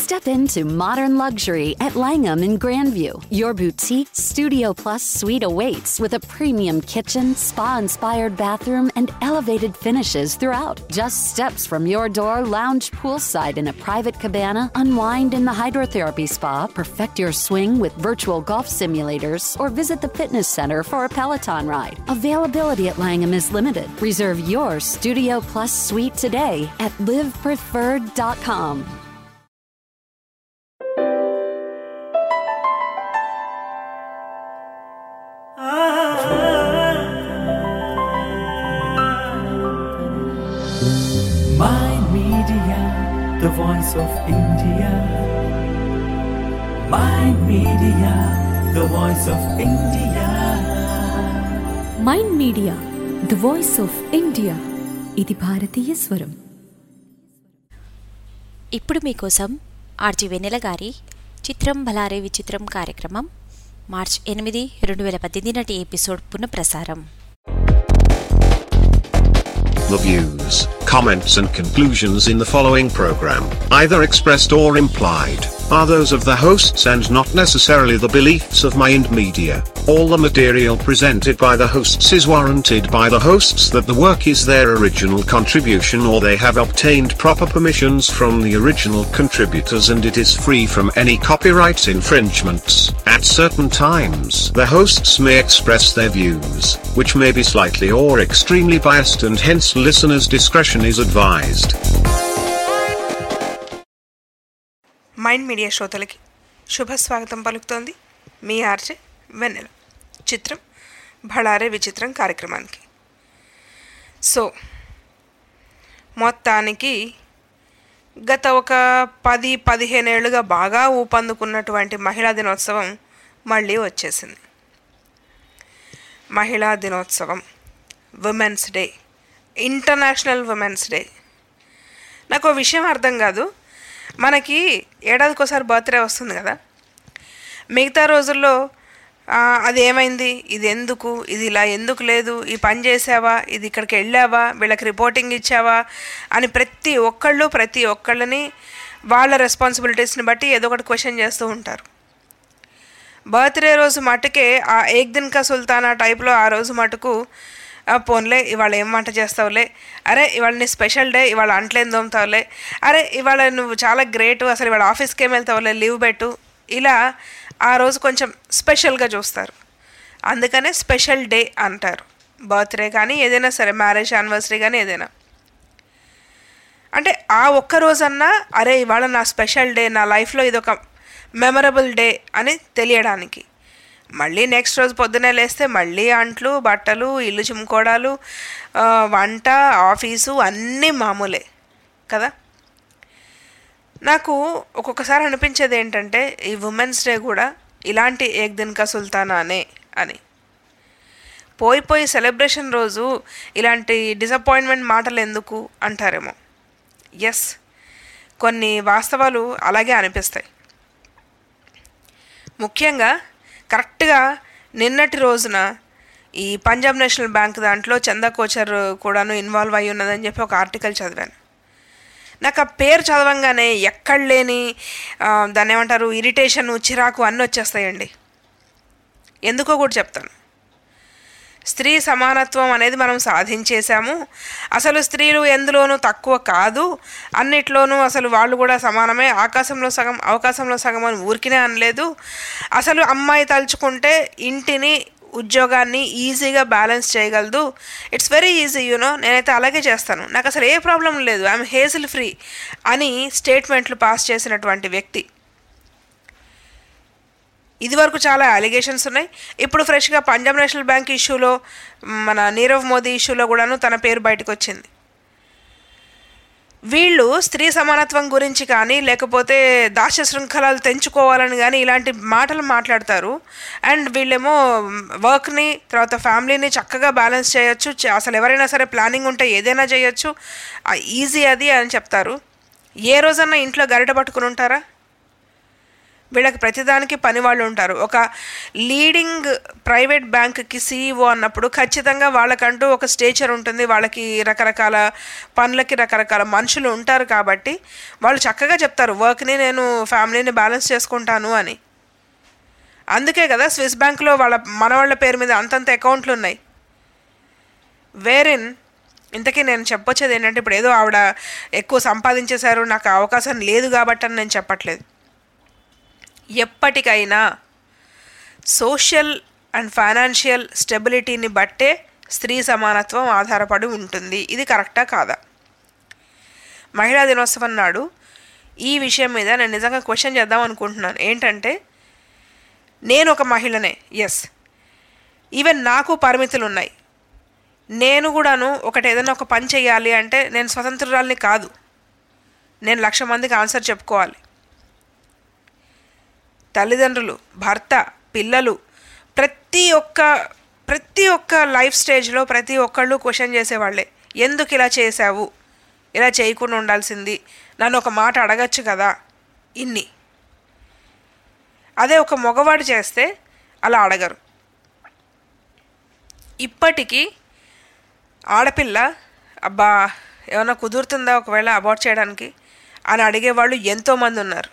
Step into modern luxury at Langham in Grandview. Your boutique Studio Plus suite awaits with a premium kitchen, spa inspired bathroom, and elevated finishes throughout. Just steps from your door, lounge poolside in a private cabana, unwind in the hydrotherapy spa, perfect your swing with virtual golf simulators, or visit the fitness center for a Peloton ride. Availability at Langham is limited. Reserve your Studio Plus suite today at livepreferred.com. My Media, the voice of India. My Media, the voice of India. Mind Media the voice of India ఇది భారతీయ స్వరం ఇప్పుడు మీకోసం RG వెన్నెల గారి చిత్రం భలారే విచిత్రం కార్యక్రమం March ఎనిమిది రెండు వేల పద్దెనిమిది నాటి ఎపిసోడ్ పునఃప్రసారం The views, comments, and conclusions in the following program, either expressed or implied, are those of the hosts and not necessarily the beliefs of Mind Media. All the material presented by the hosts is warranted by the hosts that the work is their original contribution or they have obtained proper permissions from the original contributors and it is free from any copyright infringements. At certain times, the hosts may express their views, which may be slightly or extremely biased and hence listeners' discretion is advised. Mind Media శ్రోతలకి శుభ స్వాగతం పలుకుతోంది మీ RJ వెన్నెల చిత్రం భళారే విచిత్రం కార్యక్రమానికి so మొత్తానికి గత ఒక పది పదిహేను ఏళ్ళుగా బాగా ఊపందుకున్నటువంటి మహిళా దినోత్సవం మళ్ళీ వచ్చేసింది మహిళా దినోత్సవం women's day international women's day నాకు ఓ విషయం అర్థం కాదు మనకి ఏడాదికోసారి బర్త్డే వస్తుంది కదా మిగతా రోజుల్లో ఆ, అది ఏమైంది ఇది ఎందుకు ఇది ఇలా ఎందుకు లేదు ఈ పని చేసావా ఇది ఇక్కడికి వెళ్ళావా వీళ్ళకి రిపోర్టింగ్ ఇచ్చావా అని ప్రతి ఒక్కళ్ళు ప్రతి ఒక్కళ్ళని వాళ్ళ రెస్పాన్సిబిలిటీస్ని బట్టి ఏదో ఒకటి క్వశ్చన్ చేస్తూ ఉంటారు బర్త్డే రోజు మటుకే ఆ ఏక్ దిన్ కా సుల్తానా టైప్లో ఆ రోజు మటుకు "ఆ, పోన్లే ఇవాళ ఏం వంట చేస్తావులే అరే ఇవాళ నీ స్పెషల్ డే ఇవాళ అంట్లేం దోముతావులే అరే ఇవాళ నువ్వు చాలా గ్రేట్ అసలు ఇవాళ ఆఫీస్కి ఏం వెళ్తావులే లీవ్ పెట్టు ఇలా ఆ రోజు కొంచెం స్పెషల్గా చూస్తారు అందుకనే స్పెషల్ డే అంటారు బర్త్డే కానీ ఏదైనా సరే మ్యారేజ్ యానివర్సరీ కానీ ఏదైనా అంటే ఆ ఒక్క రోజన్నా అరే ఇవాళ నా స్పెషల్ డే నా లైఫ్లో ఇది ఒక మెమరబుల్ డే అని తెలియడానికి మళ్ళీ నెక్స్ట్ రోజు పొద్దునే లేస్తే మళ్ళీ అంట్లు బట్టలు ఇల్లు చిమ్ముకోవడాలు ఆ, వంట ఆఫీసు అన్నీ మామూలే కదా నాకు ఒక్కొక్కసారి అనిపించేది ఏంటంటే ఈ ఉమెన్స్ డే కూడా ఇలాంటి ఏక్ దిన్ కా సుల్తానానే అని పోయి పోయి సెలబ్రేషన్ రోజు ఇలాంటి డిసప్పాయింట్మెంట్ మాటలు ఎందుకు అంటారేమో ఎస్ కొన్ని వాస్తవాలు అలాగే అనిపిస్తాయి ముఖ్యంగా కరెక్ట్గా నిన్నటి రోజున ఈ పంజాబ్ నేషనల్ బ్యాంక్ దాంట్లో చందా కోచర్ కూడాను ఇన్వాల్వ్ అయి ఉన్నదని చెప్పి ఒక ఆర్టికల్ చదివాను నాకు ఆ పేరు చదవంగానే ఎక్కడ లేని ఆ, దాన్ని ఏమంటారు ఇరిటేషన్ చిరాకు అన్నీ వచ్చేస్తాయండి ఎందుకో కూడా చెప్తాను స్త్రీ సమానత్వం అనేది మనం సాధించేశాము అసలు స్త్రీలు ఎందులోనూ తక్కువ కాదు అన్నిట్లోనూ అసలు వాళ్ళు కూడా సమానమే ఆకాశంలో సగం అవకాశంలో సగం అని ఊరికినే అనలేదు అసలు అమ్మాయి తలుచుకుంటే ఇంటిని ఉద్యోగాన్ని ఈజీగా బ్యాలెన్స్ చేయగలదు ఇట్స్ వెరీ ఈజీ యూనో నేనైతే అలాగే చేస్తాను నాకు అసలు ఏ ప్రాబ్లం లేదు ఐఎమ్ హేజిల్ ఫ్రీ అని స్టేట్మెంట్లు పాస్ చేసినటువంటి వ్యక్తి ఇదివరకు చాలా అలిగేషన్స్ ఉన్నాయి ఇప్పుడు ఫ్రెష్గా పంజాబ్ నేషనల్ బ్యాంక్ ఇష్యూలో మన నీరవ్ మోదీ ఇష్యూలో కూడాను తన పేరు బయటకు వచ్చింది వీళ్ళు స్త్రీ సమానత్వం గురించి కానీ లేకపోతే దాస్య శృంఖలాలు తెంచుకోవాలని కానీ ఇలాంటి మాటలు మాట్లాడతారు అండ్ వీళ్ళేమో వర్క్ని తర్వాత ఫ్యామిలీని చక్కగా బ్యాలెన్స్ చేయొచ్చు చ- అసలు ఎవరైనా సరే ప్లానింగ్ ఉంటే ఏదైనా చేయొచ్చు ఈజీ అది అని చెప్తారు ఏ రోజన్నా ఇంట్లో గరిట పట్టుకుని ఉంటారా వీళ్ళకి ప్రతిదానికి పని వాళ్ళు ఉంటారు ఒక లీడింగ్ ప్రైవేట్ బ్యాంక్కి సీఈఓ అన్నప్పుడు ఖచ్చితంగా వాళ్ళకంటూ ఒక స్టేచర్ ఉంటుంది వాళ్ళకి రకరకాల పనులకి రకరకాల మనుషులు ఉంటారు కాబట్టి వాళ్ళు చక్కగా చెప్తారు వర్క్ని నేను ఫ్యామిలీని బ్యాలెన్స్ చేసుకుంటాను అని అందుకే కదా స్విస్ బ్యాంక్లో వాళ్ళ మనవాళ్ళ పేరు మీద అంతంత అకౌంట్లు ఉన్నాయి వేరిన్ ఇంతకీ నేను చెప్పొచ్చేది ఏంటంటే ఇప్పుడు ఏదో ఆవిడ ఎక్కువ సంపాదించేశారు నాకు ఆ అవకాశం లేదు కాబట్టి అని నేను చెప్పట్లేదు ఎప్పటికైనా సోషల్ అండ్ ఫైనాన్షియల్ స్టెబిలిటీని బట్టే స్త్రీ సమానత్వం ఆధారపడి ఉంటుంది ఇది కరెక్టా కాదా మహిళా దినోత్సవం నాడు ఈ విషయం మీద నేను నిజంగా క్వశ్చన్ చేద్దాం అనుకుంటున్నాను ఏంటంటే నేను ఒక మహిళనే ఎస్ ఈవెన్ నాకు పరిమితులు ఉన్నాయి నేను కూడాను ఒకటి ఏదైనా ఒక పని చేయాలి అంటే నేను స్వతంత్రురాల్ని కాదు నేను లక్ష మందికి ఆన్సర్ చెప్పుకోవాలి తల్లిదండ్రులు భర్త పిల్లలు ప్రతి ఒక్క ప్రతి ఒక్క లైఫ్ స్టేజ్లో ప్రతి ఒక్కళ్ళు క్వశ్చన్ చేసేవాళ్ళే ఎందుకు ఇలా చేశావు ఇలా చేయకుండా ఉండాల్సింది నన్ను ఒక మాట అడగచ్చు కదా ఇన్ని అదే ఒక మగవాడు చేస్తే అలా అడగరు ఇప్పటికీ ఆడపిల్ల అబ్బా ఏమైనా కుదురుతుందా ఒకవేళ అబార్ట్ చేయడానికి అని అడిగేవాళ్ళు ఎంతోమంది ఉన్నారు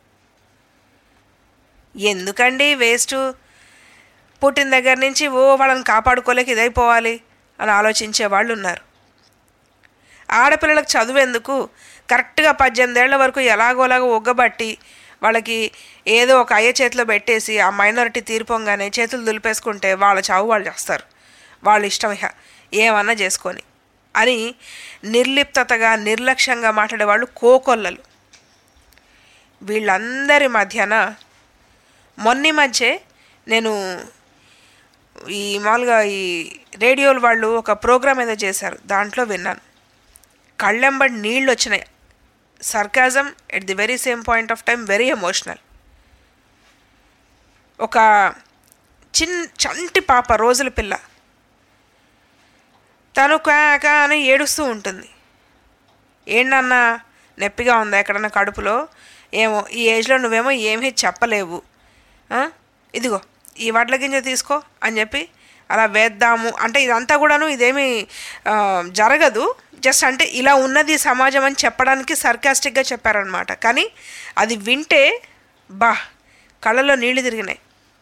ఎందుకండి వేస్ట్ పుట్టిన దగ్గర నుంచి ఓ వాళ్ళని కాపాడుకోలేక ఇదైపోవాలి అని ఆలోచించే వాళ్ళు ఉన్నారు ఆడపిల్లలకు చదువు ఎందుకు కరెక్ట్గా పద్దెనిమిదేళ్ల వరకు ఎలాగోలాగో ఒగ్గబట్టి వాళ్ళకి ఏదో ఒక అయ్య చేతిలో పెట్టేసి ఆ మైనారిటీ తీర్పంగానే చేతులు దులిపేసుకుంటే వాళ్ళ చావు వాళ్ళు చేస్తారు వాళ్ళ ఇష్టం ఇహ ఏమన్నా చేసుకొని అని నిర్లిప్తతగా నిర్లక్ష్యంగా మాట్లాడే వాళ్ళు కోకొల్లలు వీళ్ళందరి మధ్యన మొన్ని మధ్యే నేను ఈ మామూలుగా ఈ రేడియోలు వాళ్ళు ఒక ప్రోగ్రామ్ ఏదో చేశారు దాంట్లో విన్నాను కళ్ళెంబడి నీళ్ళు వచ్చినాయి sarcasm at the very same point of time very emotional ఒక చిన్ చంటి పాప రోజుల పిల్ల తను కాక అని ఏడుస్తూ ఉంటుంది ఏంటన్నా నొప్పిగా ఉందా ఎక్కడన్నా కడుపులో ఏమో ఈ ఏజ్లో నువ్వేమో ఏమీ చెప్పలేవు ఆ? ఇదిగో ఈ వడ్ల గింజ తీసుకో అని చెప్పి అలా వేద్దాము అంటే ఇదంతా కూడాను ఇదేమి ఆ, జరగదు జస్ట్ అంటే ఇలా ఉన్నది సమాజం అని చెప్పడానికి సర్కాస్టిక్గా చెప్పారనమాట కానీ అది వింటే బా కళ్ళలో నీళ్లు తిరిగినాయి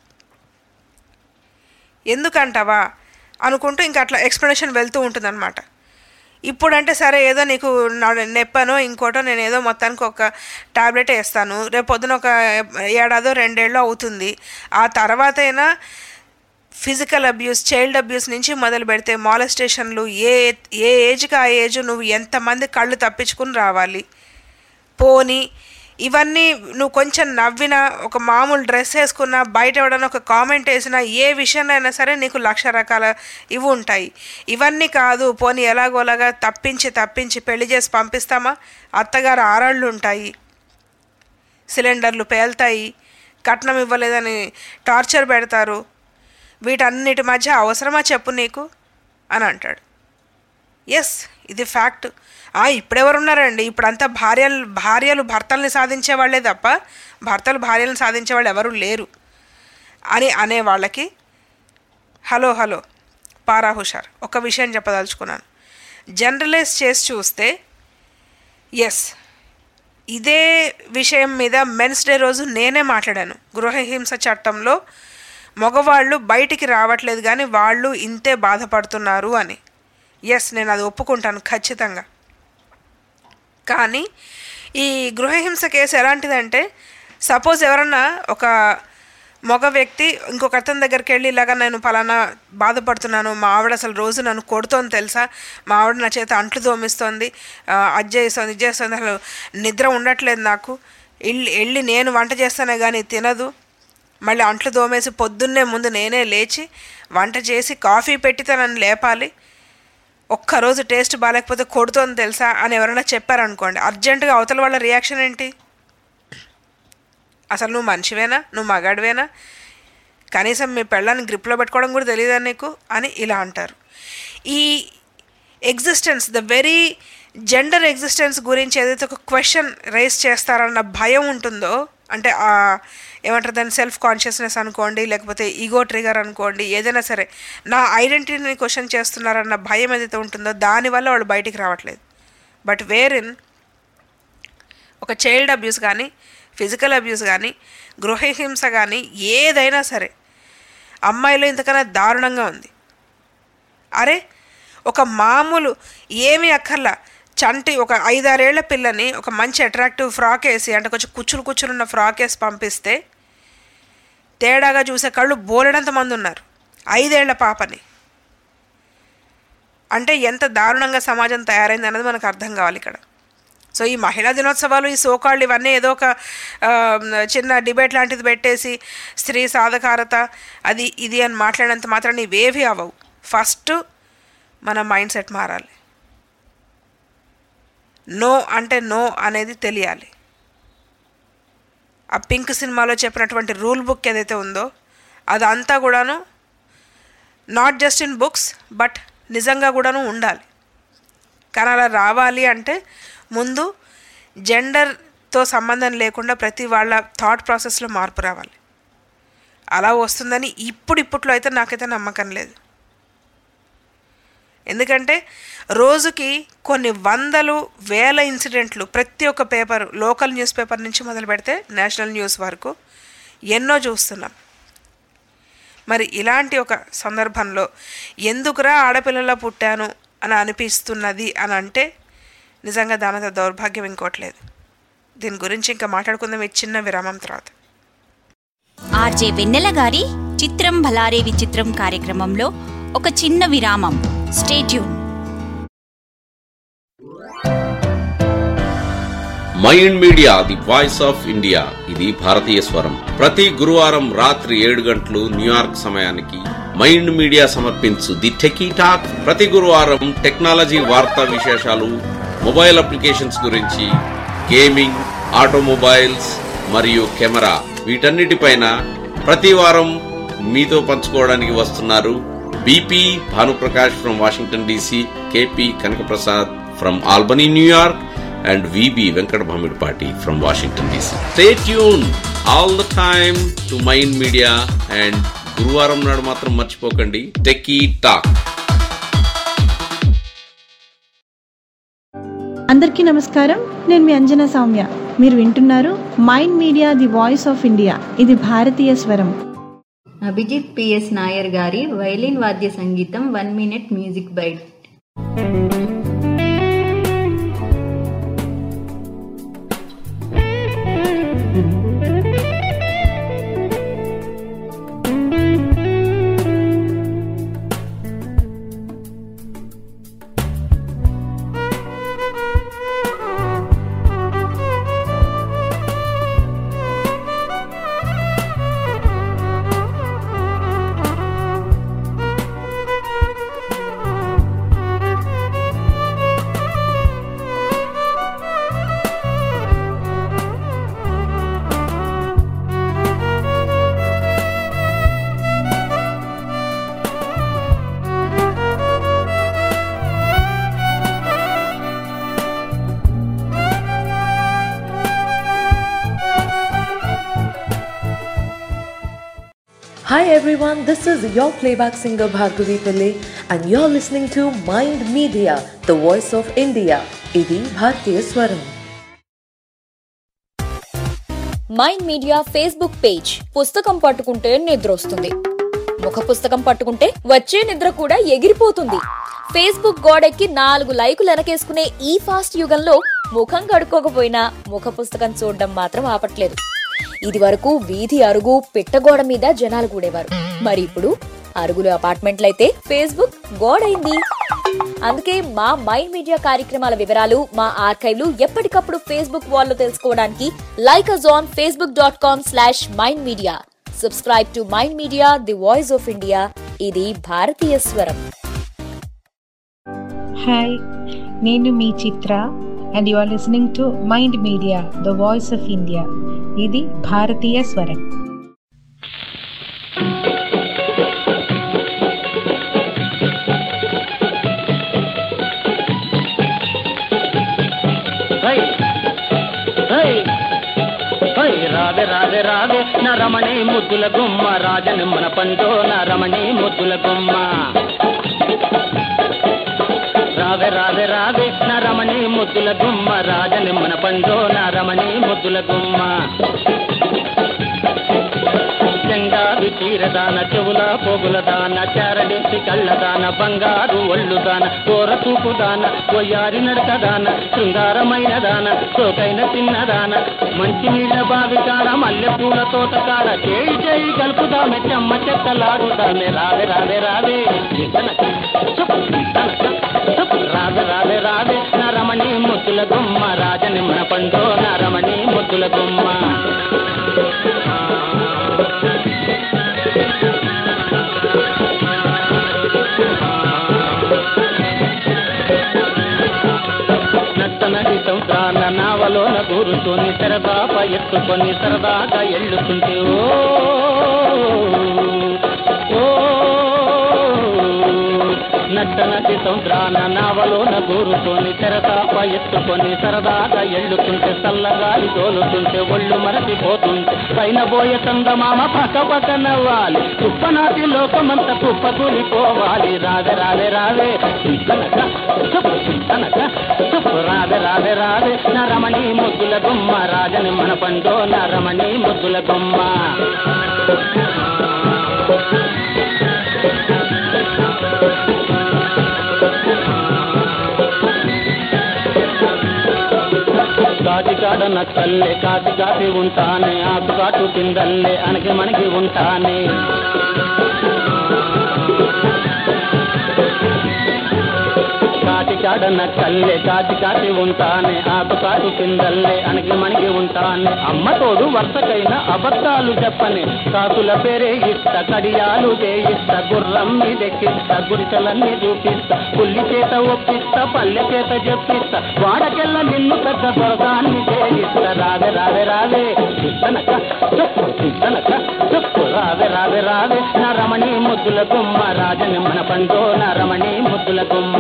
ఎందుకంటావా అనుకుంటూ ఇంకా అట్లా ఎక్స్ప్లెనేషన్ వెళ్తూ ఉంటుందన్నమాట ఇప్పుడంటే సరే ఏదో నీకు నా- నొప్పనో ఇంకోటో నేను ఏదో మొత్తానికి ఒక టాబ్లెట్ వేస్తాను రేపు పొద్దున ఒక ఏడాదో రెండేళ్ళు అవుతుంది ఆ తర్వాత అయినా ఫిజికల్ అబ్యూస్ చైల్డ్ అబ్యూస్ నుంచి మొదలు పెడితే మాలెస్టేషన్లు ఏ ఏ ఏజ్కి ఆ ఏజ్ నువ్వు ఎంతమంది కళ్ళు తప్పించుకుని రావాలి పోని ఇవన్నీ నువ్వు కొంచెం నవ్వినా ఒక మామూలు డ్రెస్ వేసుకున్నా బయట ఎవడన్నా ఒక కామెంట్ వేసినా ఏ విషయంలో అయినా సరే నీకు లక్ష రకాల ఇవి ఉంటాయి ఇవన్నీ కాదు పోని ఎలాగోలాగా తప్పించి తప్పించి పెళ్లి చేసి పంపిస్తామా అత్తగారు ఆరాళ్ళు ఉంటాయి సిలిండర్లు పేల్తాయి కట్నం ఇవ్వలేదని టార్చర్ పెడతారు వీటన్నిటి మధ్య అవసరమా చెప్పు నీకు అని అంటాడు ఎస్ ఇది ఫ్యాక్ట్ ఆ, ఇప్పుడెవరున్నారండి ఇప్పుడంతా భార్యలు భార్యలు భర్తల్ని సాధించే వాళ్ళే తప్ప భర్తలు భార్యలను సాధించే వాళ్ళు ఎవరు లేరు అని అనే వాళ్ళకి హలో హలో పారా హుషార్ ఒక విషయం చెప్పదలుచుకున్నాను జనరలైజ్ చేసి చూస్తే ఎస్ ఇదే విషయం మీద మెన్స్ డే రోజు నేనే మాట్లాడాను గృహహింస చట్టంలో మగవాళ్ళు బయటికి రావట్లేదు కానీ వాళ్ళు ఇంతే బాధపడుతున్నారు అని ఎస్ నేను అది ఒప్పుకుంటాను ఖచ్చితంగా కానీ ఈ గృహహింస కేసు ఎలాంటిదంటే సపోజ్ ఎవరన్నా ఒక మగ వ్యక్తి ఇంకొక అతని దగ్గరికి వెళ్ళి ఇలాగా నేను పలానా బాధపడుతున్నాను మా ఆవిడ అసలు రోజు నన్ను కొడుతోంది తెలుసా మా ఆవిడ నా చేత అంట్లు తోమిస్తోంది ఆ, అది చేస్తుంది ఇది చేస్తుంది అసలు నిద్ర ఉండట్లేదు నాకు వెళ్ళి వెళ్ళి నేను వంట చేస్తానే కానీ తినదు మళ్ళీ అంట్లు తోమేసి పొద్దున్నే ముందు నేనే లేచి వంట చేసి కాఫీ పెట్టి తనని లేపాలి ఒక్కరోజు టేస్ట్ బాగాలేకపోతే కొడుతోంది తెలుసా అని ఎవరైనా చెప్పారనుకోండి అర్జెంటుగా అవతల వాళ్ళ రియాక్షన్ ఏంటి అసలు నువ్వు మనిషివేనా నువ్వు మగాడివేనా కనీసం మీ పెళ్ళాన్ని గ్రిప్లో పెట్టుకోవడం కూడా తెలియదా నీకు అని ఇలా అంటారు ఈ existence the very gender existence గురించి ఏదైతే ఒక క్వశ్చన్ రైస్ చేస్తారన్న భయం ఉంటుందో అంటే ఆ ఏమంటారు దాన్ని సెల్ఫ్ కాన్షియస్నెస్ అనుకోండి లేకపోతే ఈగో ట్రిగర్ అనుకోండి ఏదైనా సరే నా ఐడెంటిటీని క్వశ్చన్ చేస్తున్నారన్న భయం ఏదైతే ఉంటుందో దానివల్ల వాళ్ళు బయటికి రావట్లేదు బట్ వేరిన్ ఒక చైల్డ్ అబ్యూస్ కానీ ఫిజికల్ అబ్యూస్ కానీ గృహహింస కానీ ఏదైనా సరే అమ్మాయిలో ఇంతకన్నా దారుణంగా ఉంది అరే ఒక మామూలు ఏమీ అక్కర్లా చంటి ఒక ఐదారేళ్ల పిల్లని ఒక మంచి అట్రాక్టివ్ ఫ్రాక్ వేసి అంటే కొంచెం కుచ్చులు కుచ్చులున్న ఫ్రాక్ వేసి పంపిస్తే తేడాగా చూసే కళ్ళు బోలెడంత మంది ఉన్నారు ఐదేళ్ల పాపని అంటే ఎంత దారుణంగా సమాజం తయారైంది అన్నది మనకు అర్థం కావాలి ఇక్కడ సో ఈ మహిళా దినోత్సవాలు ఈ సోకాళ్ళు ఇవన్నీ ఏదో ఒక ఆ, చిన్న డిబేట్ లాంటిది పెట్టేసి స్త్రీ సాధకారత అది ఇది అని మాట్లాడినంత మాత్రం ఇవేవి అవ్వవు ఫస్ట్ మన మైండ్ సెట్ మారాలి నో అంటే నో అనేది తెలియాలి ఆ పింక్ సినిమాలో చెప్పినటువంటి రూల్ బుక్ ఏదైతే ఉందో అదంతా కూడాను not just in books but నిజంగా కూడాను ఉండాలి కానీ అలా రావాలి అంటే ముందు జెండర్తో సంబంధం లేకుండా ప్రతి వాళ్ళ థాట్ ప్రాసెస్లో మార్పు రావాలి అలా వస్తుందని ఇప్పుడు ఇప్పట్లో అయితే నాకైతే నమ్మకం లేదు ఎందుకంటే రోజుకి కొన్ని వందలు వేల ఇన్సిడెంట్లు ప్రతి ఒక్క పేపర్ లోకల్ న్యూస్ పేపర్ నుంచి మొదలు పెడితే నేషనల్ న్యూస్ వరకు ఎన్నో చూస్తున్నాం మరి ఇలాంటి ఒక సందర్భంలో ఎందుకురా ఆడపిల్లలా పుట్టాను అని అనిపిస్తున్నది అని అంటే నిజంగా దానితో దౌర్భాగ్యం ఇంకోట్లేదు దీని గురించి ఇంకా మాట్లాడుకుందాం ఈ చిన్న విరామం తర్వాత ఆర్జే వెన్నెల గారి చిత్రం భలారే విచిత్రం కార్యక్రమంలో ఒక చిన్న విరామం stay tuned Mind Media the voice of India ఇది భారతీయ స్వరం ప్రతి గురువారం రాత్రి ఏడు గంటలు న్యూయార్క్ సమయానికి మైండ్ మీడియా సమర్పించు ది టెకీ టాక్ ప్రతి గురువారం టెక్నాలజీ వార్తా విశేషాలు మొబైల్ అప్లికేషన్స్ గురించి గేమింగ్ ఆటోమొబైల్స్ మరియు కెమెరా వీటన్నిటిపైన ప్రతి వారం మీతో పంచుకోవడానికి వస్తున్నారు BP Bhanuprakash from Washington DC KP Kanakaprasad from Albany New York and VB Venkat Bhamidpati from Washington DC. Stay tuned all the time to Mind Media and గురువారం నాడు మాత్రం మర్చిపోకండి టెకీ టాక్ అందరికీ నమస్కారం నేను మీ అంజన సౌమ్య మీరు వింటున్నారు Mind Media the voice of India ఇది భారతీయ స్వరం అభిజిత్ పిఎస్ నాయర్ గారి వైలిన్ వాద్య సంగీతం one minute music byte Hi everyone, this is your playback singer Bhargavi Pillai and you're listening to Mind Media, the voice of India. ఇది భారతీయ స్వరం mind media Facebook page పుస్తకం పట్టుకుంటే నిద్ర వస్తుంది ముఖ పుస్తకం పట్టుకుంటే వచ్చే నిద్ర కూడా ఎగిరిపోతుంది ఫేస్బుక్ గోడెక్కి నాలుగు లైకులు వెనకేసుకునే ఈ ఫాస్ట్ యుగంలో ముఖం కడుక్కోకపోయినా ముఖ పుస్తకం చూడడం మాత్రం ఆపట్లేదు ఇది వరకు వీధి అరుగు పిట్టగోడ మీద జనాలు కూడేవారు మరి ఇప్పుడు అరుగులు అపార్ట్మెంట్లయితే ఫేస్బుక్ గోడైంది అందుకే మా మైండ్ మీడియా కార్యక్రమాల వివరాలు మా ఆర్కైవ్లు ఎప్పటికప్పుడు ఫేస్బుక్ వాల్లో తెలుసుకోవడానికి like us on Facebook dot com slash Mind Media subscribe to Mind Media the voice of India ఇది భారతీయ స్వరం హాయ్ నేను మీ Chitra and you are listening to Mind Media the voice of India ఇది భారతీయ స్వరం హై హై హై రావే రావే రావే నరమణి ముద్దుల గుమ్మ రాజనిమ్మన పండు నరమణి ముద్దుల గుమ్మ రావే రావే రావే నరమణి ముద్దుల గుమ్మ రాజనిమ్మన పండు నరమణి ముద్దుల గుమ్మ చెంగావి చీరదాన చెవుల పోగుల దాన చారడేసి కళ్ళదాన బంగారు ఒళ్ళు దాన కోర చూపు దాన కొయ్యారి నడక దాన శృంగారమైన దాన సోకైన చిన్నదాన మంచి నీళ్ళ బావి కాడ మల్లె పూల తోట కాడ చేయి చేయి కలుపుదామె చెమ్మ చెక్కలాడుదామె రావే రావే రావే ఇతనక, చుప్, ఇతనక, చుప్, రావే రావే రావే నరమణి ముద్దుల గుమ్మ రాజనిమ్మన పండు నరమణి ముద్దుల గుమ్మ నట్టనటి సముద్రాన నావలోన కూరుతోని సరదాప ఎత్తుకొని సరదాగా ఎళ్ళుతుంటే ఓ ఓ నట్టనటి సముద్రాన నావలోన కూరుతోని తెరదాప ఎత్తుకొని సరదాగా ఎళ్ళుతుంటే చల్లగాలి తోలుతుంటే ఒళ్ళు మరచిపోతుంటే పైన పోయే చందమామ పక్క పక్క నవ్వాలి కుప్పనాటి లోకమంత కుప్ప కూలిపోవాలి రావే రావే రావే చింతనక చుప్పు చింతనక చుప్పు రావే రావే రావే నరమణి ముద్దుల గుమ్మ రాజని మన పండు నరమణి ముద్దుల గుమ్మ కాటికాడ నక్కల్లే కాటి కాటి ఉంటానే ఆకు కాటు కిందల్లే అనకి మనకి ఉంటానే కాటికాడ నక్కల్లే కాటి కాటి ఉంటానే ఆకు కాటు కిందల్లే అనకి మనకి ఉంటానే అమ్మ తోడు వరుసకైన అబద్ధాలు చెప్పని కాకుల పేరే ఇస్త కడియాలు చేయిస్త గుర్రం మీదెక్కిస్త గుడిసెలన్నీ చూపిస్తా పుల్లి చేత ఒప్పిస్తా పల్లె చేత చెప్పిస్తా వాడకెళ్ళ నిన్ను పెద్ద దొరదాన్ని చేయిస్తా రావే రావే రావే చిత్తనక చెప్పు చిత్తనక చెప్పు రావే రావే రావే నా రమణి ముద్దుల గుమ్మ రాజని మన పండు నా రమణి ముద్దుల గుమ్మ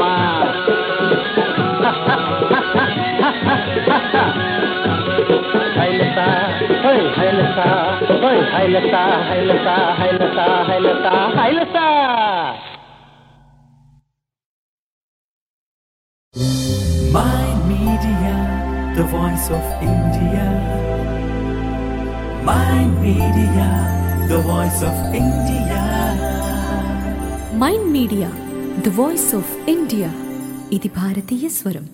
హైలసా హై హైలసా హై హైలసా హైలసా హైలసా హైలసా హైలసా Mind Media, the voice of India. Mind Media, the voice of India. Mind Media the voice of India ఇది భారతీయ స్వరం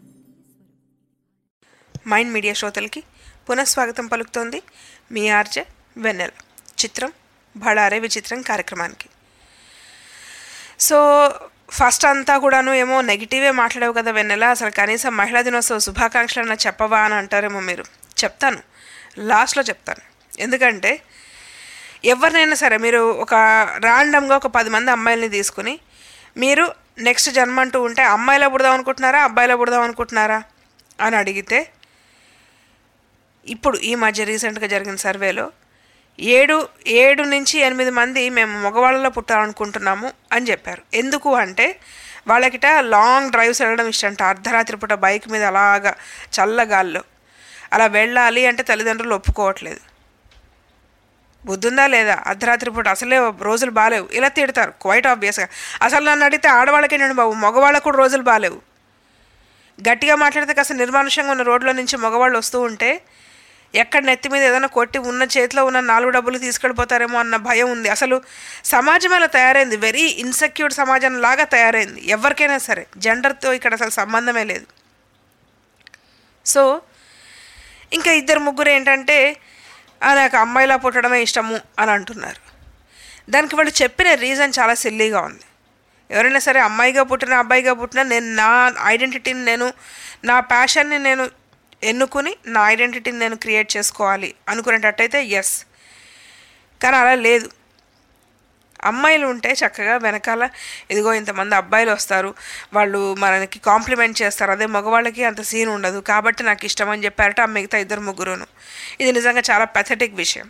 మైండ్ మీడియా శ్రోతలకి పునఃస్వాగతం పలుకుతోంది మీ ఆర్జే వెన్నెల చిత్రం బడారే విచిత్రం కార్యక్రమానికి సో ఫస్ట్ అంతా కూడాను ఏమో నెగిటివే మాట్లాడావు కదా వెన్నెల అసలు కనీసం మహిళా దినోత్సవ శుభాకాంక్షలు అన్న చెప్పవా అని అంటారేమో మీరు చెప్తాను లాస్ట్లో చెప్తాను ఎందుకంటే ఎవరినైనా సరే మీరు ఒక ర్యాండమ్గా ఒక పది మంది అమ్మాయిల్ని తీసుకుని మీరు నెక్స్ట్ జన్మ అంటూ ఉంటే అమ్మాయిలో పుడదాం అనుకుంటున్నారా అబ్బాయిలో పుడదాం అనుకుంటున్నారా అని అడిగితే ఇప్పుడు ఈ మధ్య రీసెంట్గా జరిగిన సర్వేలో ఏడు ఏడు నుంచి ఎనిమిది మంది మేము మగవాళ్ళలో పుట్టాలనుకుంటున్నాము అని చెప్పారు ఎందుకు అంటే వాళ్ళకిట లాంగ్ డ్రైవ్స్ వెళ్ళడం ఇష్టంట అర్ధరాత్రి పూట బైక్ మీద అలాగా చల్లగాల్లో అలా వెళ్ళాలి అంటే తల్లిదండ్రులు ఒప్పుకోవట్లేదు బుద్ధుందా లేదా అర్ధరాత్రి పూట అసలే రోజులు బాగాలేవు ఇలా తిడతారు క్వైట్ ఆబ్వియస్గా అసలు నన్ను అడిగితే ఆడవాళ్ళకే నేను బాబు మగవాళ్ళకు కూడా రోజులు బాగాలేవు గట్టిగా మాట్లాడితే కాస్త నిర్మానుష్యంగా ఉన్న రోడ్లో నుంచి మగవాళ్ళు వస్తూ ఉంటే ఎక్కడ నెత్తి మీద ఏదైనా కొట్టి ఉన్న చేతిలో ఉన్న నాలుగు డబ్బులు తీసుకెళ్ళిపోతారేమో అన్న భయం ఉంది అసలు సమాజం అలా తయారైంది వెరీ ఇన్సెక్యూర్ సమాజం లాగా తయారైంది ఎవరికైనా సరే జెండర్తో ఇక్కడ అసలు సంబంధమే లేదు సో ఇంకా ఇద్దరు ముగ్గురు ఏంటంటే "ఆ, నాకు అమ్మాయిలా పుట్టడమే ఇష్టము అని అంటున్నారు దానికి వాళ్ళు చెప్పిన రీజన్ చాలా సిల్లీగా ఉంది ఎవరైనా సరే అమ్మాయిగా పుట్టిన అబ్బాయిగా పుట్టినా నేను నా ఐడెంటిటీని నేను నా ప్యాషన్ని నేను ఎన్నుకుని నా ఐడెంటిటీని నేను క్రియేట్ చేసుకోవాలి అనుకునేటట్టయితే ఎస్ కానీ అలా లేదు అమ్మాయిలు ఉంటే చక్కగా వెనకాల ఇదిగో ఇంతమంది అబ్బాయిలు వస్తారు వాళ్ళు మనకి కాంప్లిమెంట్ చేస్తారు అదే మగవాళ్ళకి అంత సీన్ ఉండదు కాబట్టి నాకు ఇష్టం అని చెప్పారట ఆ మిగతా ఇద్దరు ముగ్గురును ఇది నిజంగా చాలా పెథటిక్ విషయం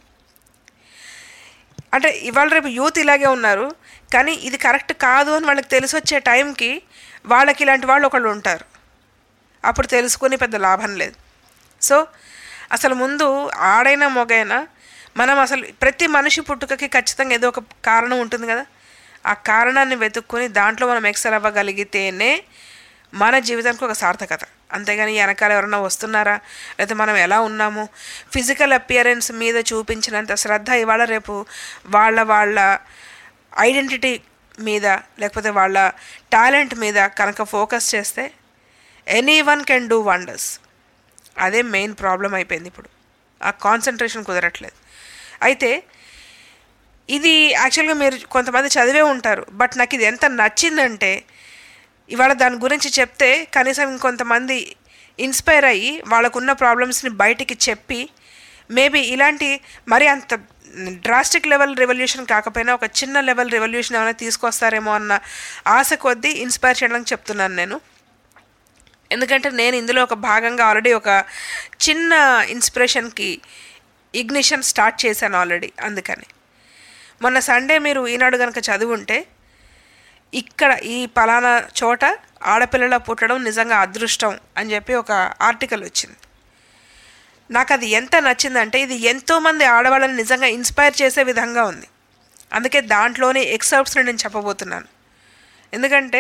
అంటే ఇవాళ రేపు యూత్ ఇలాగే ఉన్నారు కానీ ఇది కరెక్ట్ కాదు అని వాళ్ళకి తెలిసి వచ్చే టైంకి వాళ్ళకి ఇలాంటి వాళ్ళు ఒకళ్ళు ఉంటారు అప్పుడు తెలుసుకొని పెద్ద లాభం లేదు సో అసలు ముందు ఆడైనా మొగైనా మనం అసలు ప్రతి మనిషి పుట్టుకకి ఖచ్చితంగా ఏదో ఒక కారణం ఉంటుంది కదా ఆ కారణాన్ని వెతుక్కొని దాంట్లో మనం ఎక్సెల్ అవ్వగలిగితేనే మన జీవితానికి ఒక సార్థకత అంతేగాని వెనకాల ఎవరైనా వస్తున్నారా లేకపోతే మనం ఎలా ఉన్నాము ఫిజికల్ అపియరెన్స్ మీద చూపించినంత శ్రద్ధ ఇవాళ రేపు వాళ్ళ వాళ్ళ ఐడెంటిటీ మీద లేకపోతే వాళ్ళ టాలెంట్ మీద కనుక ఫోకస్ చేస్తే anyone can do wonders అదే మెయిన్ ప్రాబ్లం అయిపోయింది ఇప్పుడు ఆ కాన్సన్ట్రేషన్ కుదరట్లేదు అయితే ఇది యాక్చువల్గా మీరు కొంతమంది చదివే ఉంటారు బట్ నాకు ఇది ఎంత నచ్చిందంటే ఇవాళ దాని గురించి చెప్తే కనీసం ఇంకొంతమంది ఇన్స్పైర్ అయ్యి వాళ్ళకున్న ప్రాబ్లమ్స్ని బయటికి చెప్పి మేబీ ఇలాంటి మరి అంత డ్రాస్టిక్ లెవెల్ రెవల్యూషన్ కాకపోయినా ఒక చిన్న లెవెల్ రెవల్యూషన్ ఏమైనా తీసుకొస్తారేమో అన్న ఆశ కొద్దీ ఇన్స్పైర్ చేయడానికి చెప్తున్నాను నేను ఎందుకంటే నేను ఇందులో ఒక భాగంగా ఆల్రెడీ ఒక చిన్న ఇన్స్పిరేషన్కి ఇగ్నిషన్ స్టార్ట్ చేశాను ఆల్రెడీ అందుకని మొన్న సండే మీరు ఈనాడు కనుక చదివుంటే ఇక్కడ ఈ పలానా చోట ఆడపిల్లల పుట్టడం నిజంగా అదృష్టం అని చెప్పి ఒక ఆర్టికల్ వచ్చింది నాకు అది ఎంత నచ్చిందంటే ఇది ఎంతోమంది ఆడవాళ్ళని నిజంగా ఇన్స్పైర్ చేసే విధంగా ఉంది అందుకే దాంట్లోని ఎక్సర్ప్స్ని నేను చెప్పబోతున్నాను ఎందుకంటే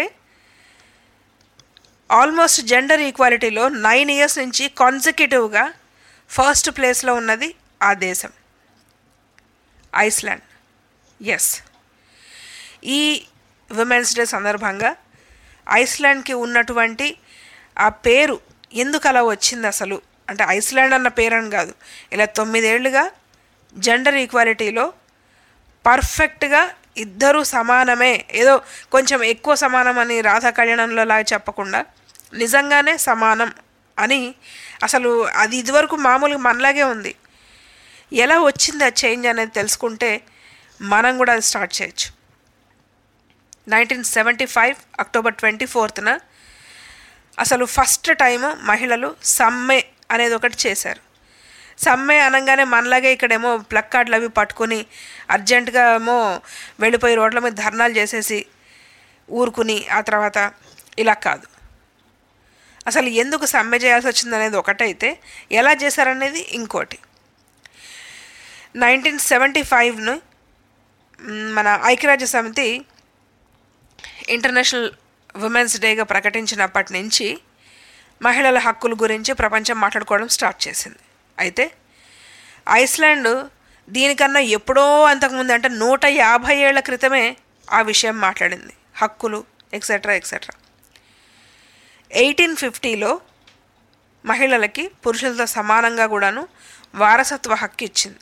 ఆల్మోస్ట్ జెండర్ ఈక్వాలిటీలో నైన్ ఇయర్స్ నుంచి కాన్సిక్యూటివ్గా ఫస్ట్ ప్లేస్లో ఉన్నది ఆ దేశం ఐస్లాండ్ ఎస్ ఈ విమెన్స్ డే సందర్భంగా ఐస్లాండ్కి ఉన్నటువంటి ఆ పేరు ఎందుకు అలా వచ్చింది అసలు అంటే ఐస్లాండ్ అన్న పేరు అని కాదు ఇలా తొమ్మిదేళ్లుగా జెండర్ ఈక్వాలిటీలో పర్ఫెక్ట్గా ఇద్దరు సమానమే ఏదో కొంచెం ఎక్కువ సమానం అని రాధా కళ్యాణంలో లాగా చెప్పకుండా నిజంగానే సమానం అని అసలు అది ఇదివరకు మామూలుగా మనలాగే ఉంది ఎలా వచ్చింది ఆ చేంజ్ అనేది తెలుసుకుంటే మనం కూడా అది స్టార్ట్ చేయొచ్చు nineteen seventy five October twenty ఫోర్త్న అసలు ఫస్ట్ టైం మహిళలు సమ్మె అనేది ఒకటి చేశారు సమ్మె అనగానే మనలాగే ఇక్కడేమో ప్లక్ కార్డులు అవి పట్టుకుని అర్జెంటుగా ఏమో వెళ్ళిపోయి రోడ్ల మీద ధర్నాలు చేసేసి ఊరుకుని ఆ తర్వాత ఇలా కాదు అసలు ఎందుకు సమ్మె చేయాల్సి వచ్చింది అనేది ఒకటైతే ఎలా చేశారనేది ఇంకోటి నైన్టీన్ సెవెంటీ ఫైవ్ను మన ఐక్యరాజ్య సమితి ఇంటర్నేషనల్ ఉమెన్స్ డేగా ప్రకటించినప్పటి నుంచి మహిళల హక్కుల గురించి ప్రపంచం మాట్లాడుకోవడం స్టార్ట్ చేసింది అయితే ఐస్లాండ్ దీనికన్నా ఎప్పుడో అంతకుముందు అంటే నూట యాభై ఏళ్ల క్రితమే ఆ విషయం మాట్లాడింది హక్కులు ఎక్సెట్రా ఎక్సెట్రా ఎయిటీన్ ఫిఫ్టీలో మహిళలకి పురుషులతో సమానంగా కూడాను వారసత్వ హక్కు ఇచ్చింది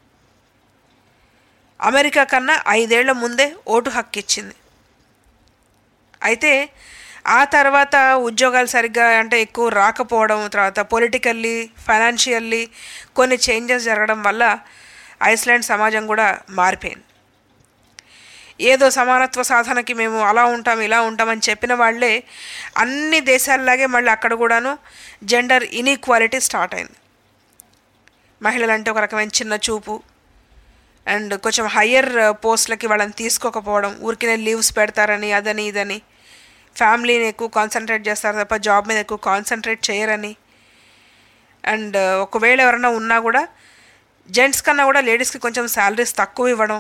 అమెరికా కన్నా ఐదేళ్ల ముందే ఓటు హక్కు ఇచ్చింది అయితే ఆ తర్వాత ఉద్యోగాలు సరిగ్గా అంటే ఎక్కువ రాకపోవడం తర్వాత పొలిటికల్లీ ఫైనాన్షియల్లీ కొన్ని చేంజెస్ జరగడం వల్ల ఐస్లాండ్ సమాజం కూడా మారిపోయింది ఏదో సమానత్వ సాధనకి మేము అలా ఉంటాం ఇలా ఉంటామని చెప్పిన వాళ్ళే అన్ని దేశాల్లాగే మళ్ళీ అక్కడ కూడాను జెండర్ ఇన్ఈక్వాలిటీ స్టార్ట్ అయింది మహిళలంటే ఒక రకమైన చిన్న చూపు అండ్ కొంచెం హయ్యర్ పోస్ట్లకి వాళ్ళని తీసుకోకపోవడం ఊరికినే లీవ్స్ పెడతారని అదని ఇదని ఫ్యామిలీని ఎక్కువ కాన్సన్ట్రేట్ చేస్తారు తప్ప జాబ్ మీద ఎక్కువ కాన్సన్ట్రేట్ చేయరని అండ్ ఒకవేళ ఎవరైనా ఉన్నా కూడా జెంట్స్ కన్నా కూడా లేడీస్కి కొంచెం శాలరీస్ తక్కువ ఇవ్వడం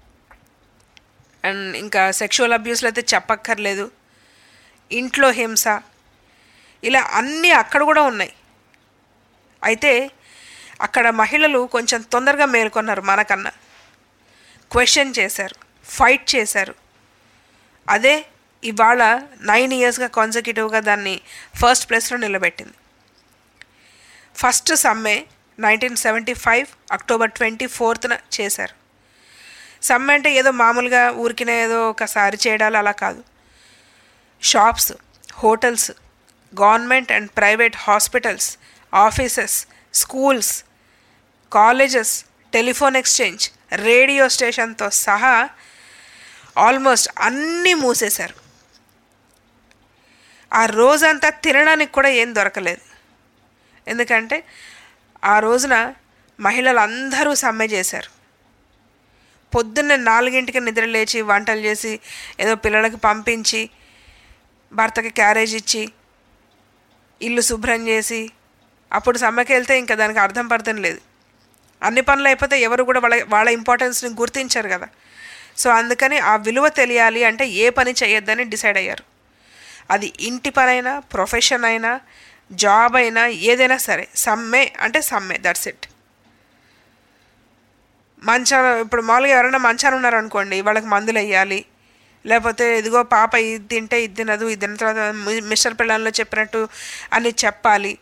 అండ్ ఇంకా సెక్షువల్ అబ్యూస్లో అయితే చెప్పక్కర్లేదు ఇంట్లో హింస ఇలా అన్నీ అక్కడ కూడా ఉన్నాయి అయితే అక్కడ మహిళలు కొంచెం తొందరగా మేల్కొన్నారు మనకన్నా క్వశ్చన్ చేశారు ఫైట్ చేశారు అదే ఇవాళ నైన్ ఇయర్స్గా కాన్సక్యూటివ్గా దాన్ని ఫస్ట్ ప్లేస్లో నిలబెట్టింది ఫస్ట్ సమ్మె nineteen seventy five October twenty ఫోర్త్న చేశారు సమ్మె అంటే ఏదో మామూలుగా ఊరికినే ఏదో ఒకసారి చేయడాలు అలా కాదు shops hotels government and private hospitals offices schools colleges telephone exchange radio స్టేషన్తో సహా ఆల్మోస్ట్ అన్నీ మూసేశారు ఆ రోజంతా తినడానికి కూడా ఏం దొరకలేదు ఎందుకంటే ఆ రోజున మహిళలు అందరూ సమ్మె చేశారు పొద్దున్నే నాలుగింటికి నిద్ర లేచి వంటలు చేసి ఏదో పిల్లలకి పంపించి భర్తకి క్యారేజ్ ఇచ్చి ఇల్లు శుభ్రం చేసి అప్పుడు సమ్మెకి వెళ్తే ఇంకా దానికి అర్థం పర్థం లేదు అన్ని పనులు అయిపోతే ఎవరు కూడా వాళ్ళ వాళ్ళ ఇంపార్టెన్స్ని గుర్తించారు కదా సో అందుకని ఆ విలువ తెలియాలి అంటే ఏ పని చేయొద్దని డిసైడ్ అయ్యారు అది ఇంటి పనైనా ప్రొఫెషన్ అయినా జాబ్ అయినా ఏదైనా సరే సమ్మె అంటే సమ్మె దట్స్ ఇట్ మంచాన ఇప్పుడు మామూలుగా ఎవరైనా మంచాన ఉన్నారనుకోండి వాళ్ళకి మందులు వేయాలి లేకపోతే ఇదిగో పాప ఇది తింటే ఇది తినదు ఇది తిన్న తర్వాత మి- మిస్టర్ పిల్లల్లో చెప్పినట్టు అని చెప్పాలి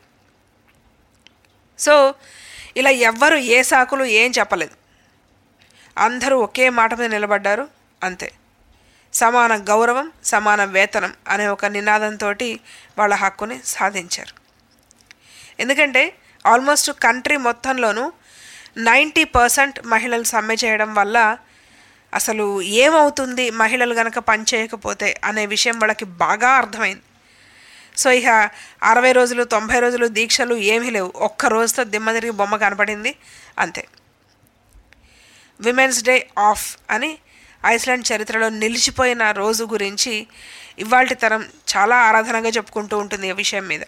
సో ఇలా ఎవ్వరు ఏ సాకులు ఏం చెప్పలేదు అందరూ ఒకే మాట మీద నిలబడ్డారు అంతే సమాన గౌరవం సమాన వేతనం అనే ఒక నినాదంతో వాళ్ళ హక్కుని సాధించారు ఎందుకంటే ఆల్మోస్ట్ కంట్రీ మొత్తంలోనూ నైంటీ పర్సెంట్ మహిళలు సమ్మె చేయడం వల్ల అసలు ఏమవుతుంది మహిళలు గనక పని చేయకపోతే అనే విషయం వాళ్ళకి బాగా అర్థమైంది సో ఇక అరవై రోజులు తొంభై రోజులు దీక్షలు ఏమీ లేవు ఒక్క రోజుతో దిమ్మ తిరిగి బొమ్మ కనపడింది అంతే విమెన్స్ డే ఆఫ్ అని ఐస్లాండ్ చరిత్రలో నిలిచిపోయిన రోజు గురించి ఇవాల్టి తరం చాలా ఆరాధనగా చెప్పుకుంటూ ఉంటుంది ఈ విషయం మీద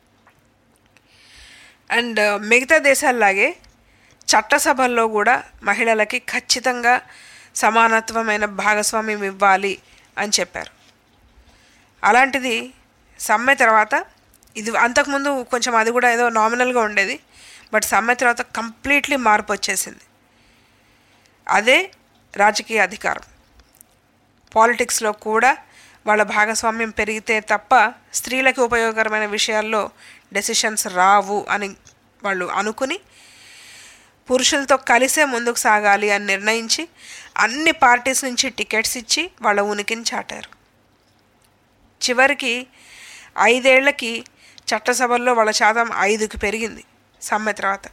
అండ్ మిగతా దేశాల్లాగే చట్టసభల్లో కూడా మహిళలకి ఖచ్చితంగా సమానత్వమైన భాగస్వామ్యం ఇవ్వాలి అని చెప్పారు అలాంటిది సమ్మె తర్వాత ఇది అంతకుముందు కొంచెం అది కూడా ఏదో నామినల్గా ఉండేది బట్ సమ్మె తర్వాత కంప్లీట్లీ మార్పు వచ్చేసింది అదే రాజకీయ అధికారం పాలిటిక్స్లో కూడా వాళ్ళ భాగస్వామ్యం పెరిగితే తప్ప స్త్రీలకు ఉపయోగకరమైన విషయాల్లో డెసిషన్స్ రావు అని వాళ్ళు అనుకుని పురుషులతో కలిసే ముందుకు సాగాలి అని నిర్ణయించి అన్ని పార్టీస్ నుంచి టికెట్స్ ఇచ్చి వాళ్ళ ఉనికిని చాటారు చివరికి ఐదేళ్లకి చట్టసభల్లో వాళ్ళ శాతం ఐదుకి పెరిగింది సమ్మె తర్వాత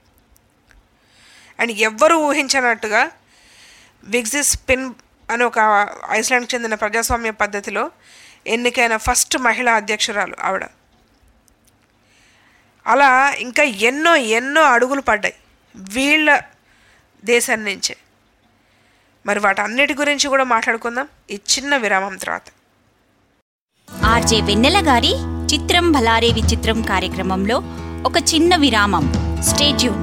అండ్ ఎవ్వరూ ఊహించనట్టుగా విగ్జిస్ పిన్ అని ఒక ఐస్లాండ్కి చెందిన ప్రజాస్వామ్య పద్ధతిలో ఎన్నికైన ఫస్ట్ మహిళా అధ్యక్షురాలు ఆవిడ అలా ఇంకా ఎన్నో ఎన్నో అడుగులు పడ్డాయి వీళ్ళ దేశం నుంచే మరి వాటన్నిటి గురించి కూడా మాట్లాడుకుందాం ఈ చిన్న విరామం తర్వాత ఆర్జే వెన్నెల గారి చిత్రం భలారే విచిత్రం కార్యక్రమంలో ఒక చిన్న విరామం స్టేట్యూన్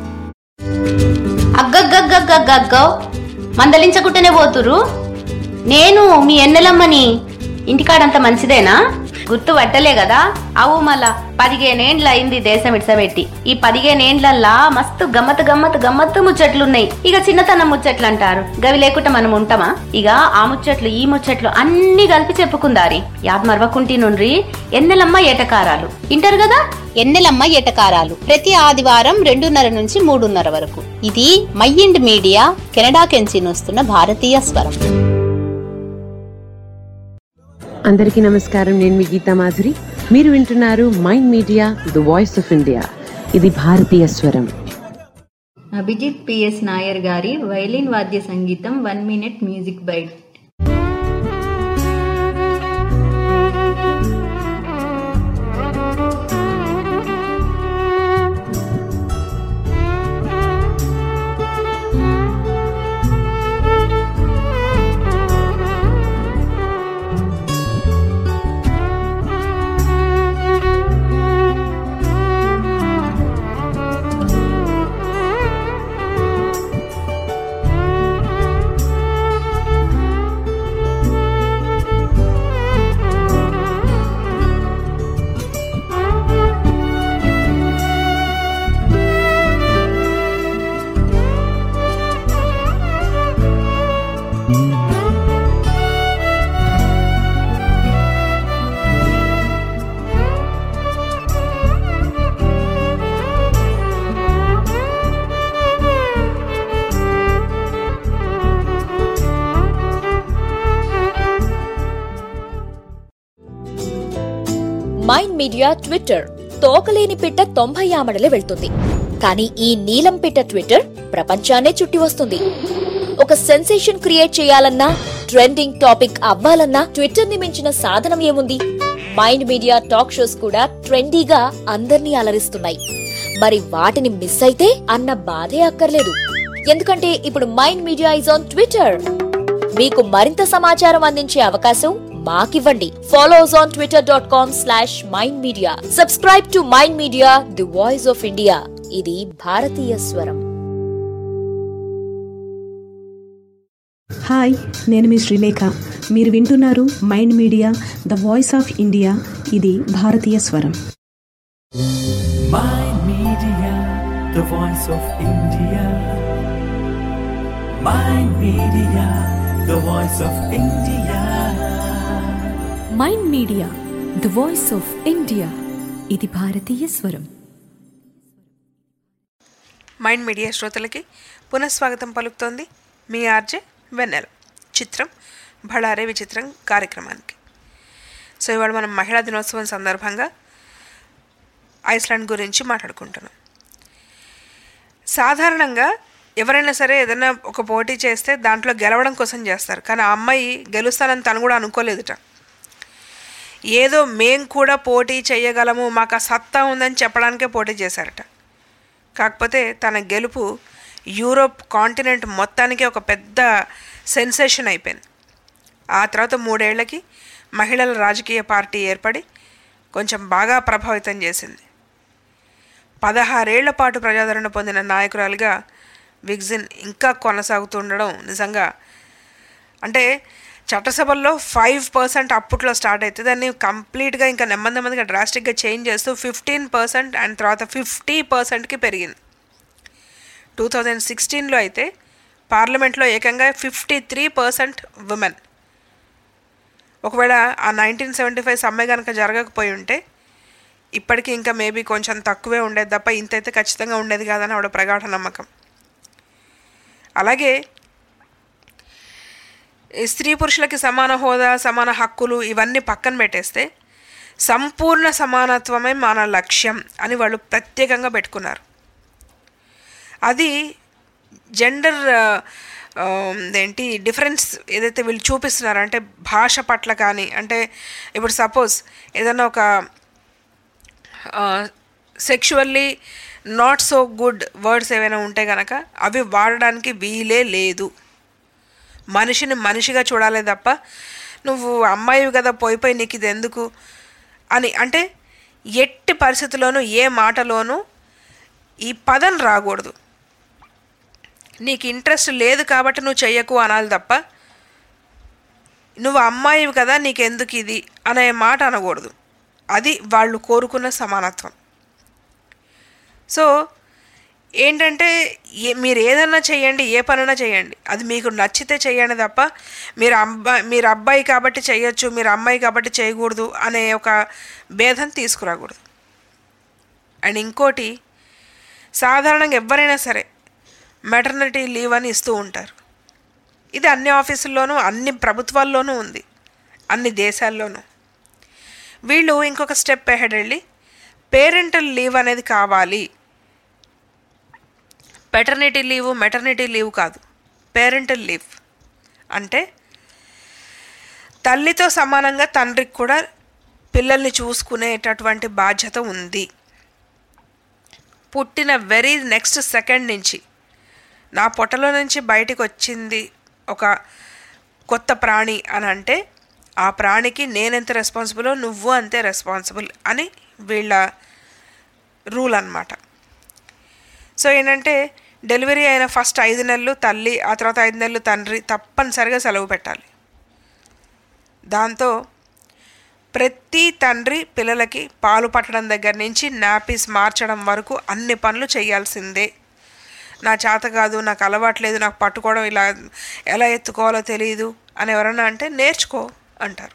అగ్గగ్గగ్గగ్గగ్గో మందలించకుంటేనే పోతురు నేను మీ ఎన్నెలమ్మని ఇంటికాడంత మంచిదేనా గుర్తు పట్టలే కదా అవు మళ్ళా పదిహేనేండ్ల అయింది దేశం ఇడ్సబెట్టి ఈ పదిహేనేండ్లల్లా మస్తు గమ్మత్ గమ్మత్ గమ్మత్తు ముచ్చట్లున్నాయి ఇక చిన్నతనం ముచ్చట్లు అంటారు గవి లేకుండా మనం ఉంటామా ఇక ఆ ముచ్చట్లు ఈ ముచ్చట్లు అన్ని కలిపి చెప్పుకుందారి యాద్ మరవకుంటి నుండ్రి ఎన్నెలమ్మ ఏటకారాలు ఇంటారు కదా ఎన్నెలమ్మ ఎటకారాలు ప్రతి ఆదివారం రెండున్నర నుంచి మూడున్నర వరకు ఇది మైండ్ మీడియా కెనడా కెంచి వస్తున్న భారతీయ స్వరం అందరికీ నమస్కారం నేను మీ గీతా మాధురి మీరు వింటున్నారు Mind Media the voice of India ఇది భారతీయ స్వరం అభిజిత్ పిఎస్ నాయర్ గారి వైలిన్ వాద్య సంగీతం one minute music byte Mind Media Twitter తోకలేని పిట్ట తొంభై ఆమడలే వెళ్తుంది కానీ ఈ నీలం పిట్ట ట్విట్టర్ ప్రపంచాన్నే చుట్టి వస్తుంది ఒక సెన్సేషన్ క్రియేట్ చేయాలన్నా ట్రెండింగ్ టాపిక్ అవ్వాలన్నా ట్విట్టర్ ని మించిన సాధనం ఏముంది మైండ్ మీడియా టాక్ షోస్ కూడా ట్రెండీగా అందర్నీ అలరిస్తున్నాయి మరి వాటిని మిస్ అయితే అన్న బాధే అక్కర్లేదు ఎందుకంటే ఇప్పుడు Mind Media is on Twitter మీకు మరింత సమాచారం అందించే అవకాశం మాకివ్వండి follow us on Twitter dot com slash Mind Media subscribe to Mind Media the voice of India ఇది భారతీయ స్వరం హాయ్ నేను మీ శ్రీలేఖ మీరు వింటున్నారు Mind Media the voice of India ఇది భారతీయ స్వరం Mind Media, the voice of India. Mind Media, the voice of India. Mind Media the voice of India ఇది భారతీయ స్వరం మైండ్ మీడియా శ్రోతలకి పునఃస్వాగతం పలుకుతోంది మీ ఆర్జే వెన్నెల చిత్రం బళారే విచిత్రం కార్యక్రమానికి సో ఇవాళ మనం మహిళా దినోత్సవం సందర్భంగా ఐస్లాండ్ గురించి మాట్లాడుకుంటున్నాం సాధారణంగా ఎవరైనా సరే ఏదైనా ఒక పోటీ చేస్తే దాంట్లో గెలవడం కోసం చేస్తారు కానీ ఆ అమ్మాయి గెలుస్తానని తను కూడా అనుకోలేదుట ఏదో మేం కూడా పోటీ చేయగలము మాకు ఆ సత్తా ఉందని చెప్పడానికే పోటీ చేశారట కాకపోతే తన గెలుపు యూరోప్ కాంటినెంట్ మొత్తానికి ఒక పెద్ద సెన్సేషన్ అయిపోయింది ఆ తర్వాత మూడేళ్లకి మహిళల రాజకీయ పార్టీ ఏర్పడి కొంచెం బాగా ప్రభావితం చేసింది పదహారేళ్ల పాటు ప్రజాదరణ పొందిన నాయకురాలుగా విగ్జిన్ ఇంకా కొనసాగుతుండడం నిజంగా అంటే చట్టసభల్లో ఫైవ్ పర్సెంట్ అప్పట్లో స్టార్ట్ అయితే దాన్ని కంప్లీట్గా ఇంకా నెమ్మది నెమ్మదిగా డ్రాస్టిక్గా చేంజ్ చేస్తూ ఫిఫ్టీన్ పర్సెంట్ అండ్ తర్వాత ఫిఫ్టీ పర్సెంట్కి పెరిగింది టూ థౌజండ్ సిక్స్టీన్లో అయితే పార్లమెంట్లో ఏకంగా ఫిఫ్టీ త్రీ పర్సెంట్ ఉమెన్ ఒకవేళ ఆ నైన్టీన్ సెవెంటీ ఫైవ్ సమ్మె కనుక జరగకపోయి ఉంటే ఇప్పటికీ ఇంకా మేబీ కొంచెం తక్కువే ఉండేది తప్ప ఇంతైతే ఖచ్చితంగా ఉండేది కాదని ఆవిడ ప్రగాఢ నమ్మకం అలాగే ఈ స్త్రీ పురుషులకి సమాన హోదా సమాన హక్కులు ఇవన్నీ పక్కన పెట్టేస్తే సంపూర్ణ సమానత్వమే మన లక్ష్యం అని వాళ్ళు ప్రత్యేకంగా పెట్టుకున్నారు అది జెండర్ ఏంటి డిఫరెన్స్ ఏదైతే వీళ్ళు చూపిస్తున్నారో అంటే భాష పట్ల కానీ అంటే ఇప్పుడు సపోజ్ ఏదైనా ఒక sexually not so good words ఏవైనా ఉంటే కనుక అవి వాడడానికి వీలే లేదు మనిషిని మనిషిగా చూడాలి తప్ప నువ్వు అమ్మాయి కదా పోయి పోయి నీకు ఇది ఎందుకు అని అంటే ఎట్టి పరిస్థితుల్లోనూ ఏ మాటలోనూ ఈ పదం రాకూడదు నీకు ఇంట్రెస్ట్ లేదు కాబట్టి నువ్వు చెయ్యకు అనాలి తప్ప నువ్వు అమ్మాయివి కదా నీకెందుకు ఇది అనే మాట అనకూడదు అది వాళ్ళు కోరుకున్న సమానత్వం సో ఏంటంటే ఏ మీరు ఏదన్నా చేయండి ఏ పనైనా చేయండి అది మీకు నచ్చితే చేయండి తప్ప మీరు అబ్బాయి మీరు అబ్బాయి కాబట్టి చేయొచ్చు మీరు అమ్మాయి కాబట్టి చేయకూడదు అనే ఒక భేదం తీసుకురాకూడదు అండ్ ఇంకోటి సాధారణంగా ఎవరైనా సరే మెటర్నిటీ లీవ్ అని ఇస్తూ ఉంటారు ఇది అన్ని ఆఫీసుల్లోనూ అన్ని ప్రభుత్వాల్లోనూ ఉంది అన్ని దేశాల్లోనూ వీళ్ళు ఇంకొక స్టెప్ అహెడ్ వెళ్ళి పేరెంటల్ లీవ్ అనేది కావాలి పెటర్నిటీ లీవ్ మెటర్నిటీ లీవ్ కాదు పేరెంటల్ లీవ్ అంటే తల్లితో సమానంగా తండ్రికి కూడా పిల్లల్ని చూసుకునేటటువంటి బాధ్యత ఉంది పుట్టిన వెరీ నెక్స్ట్ సెకండ్ నుంచి నా పొట్టలో నుంచి బయటికి వచ్చింది ఒక కొత్త ప్రాణి అని అంటే ఆ ప్రాణికి నేనెంత రెస్పాన్సిబుల్ నువ్వు అంతే రెస్పాన్సిబుల్ అని వీళ్ళ రూల్ అనమాట సో ఏంటంటే డెలివరీ అయిన ఫస్ట్ ఐదు నెలలు తల్లి ఆ తర్వాత ఐదు నెలలు తండ్రి తప్పనిసరిగా సెలవు పెట్టాలి దాంతో ప్రతి తండ్రి పిల్లలకి పాలు పట్టడం దగ్గర నుంచి నాపీస్ మార్చడం వరకు అన్ని పనులు చేయాల్సిందే నా చేత కాదు నాకు అలవాట్లేదు నాకు పట్టుకోవడం ఇలా ఎలా ఎత్తుకోవాలో తెలియదు అని ఎవరన్నా అంటే నేర్చుకో అంటారు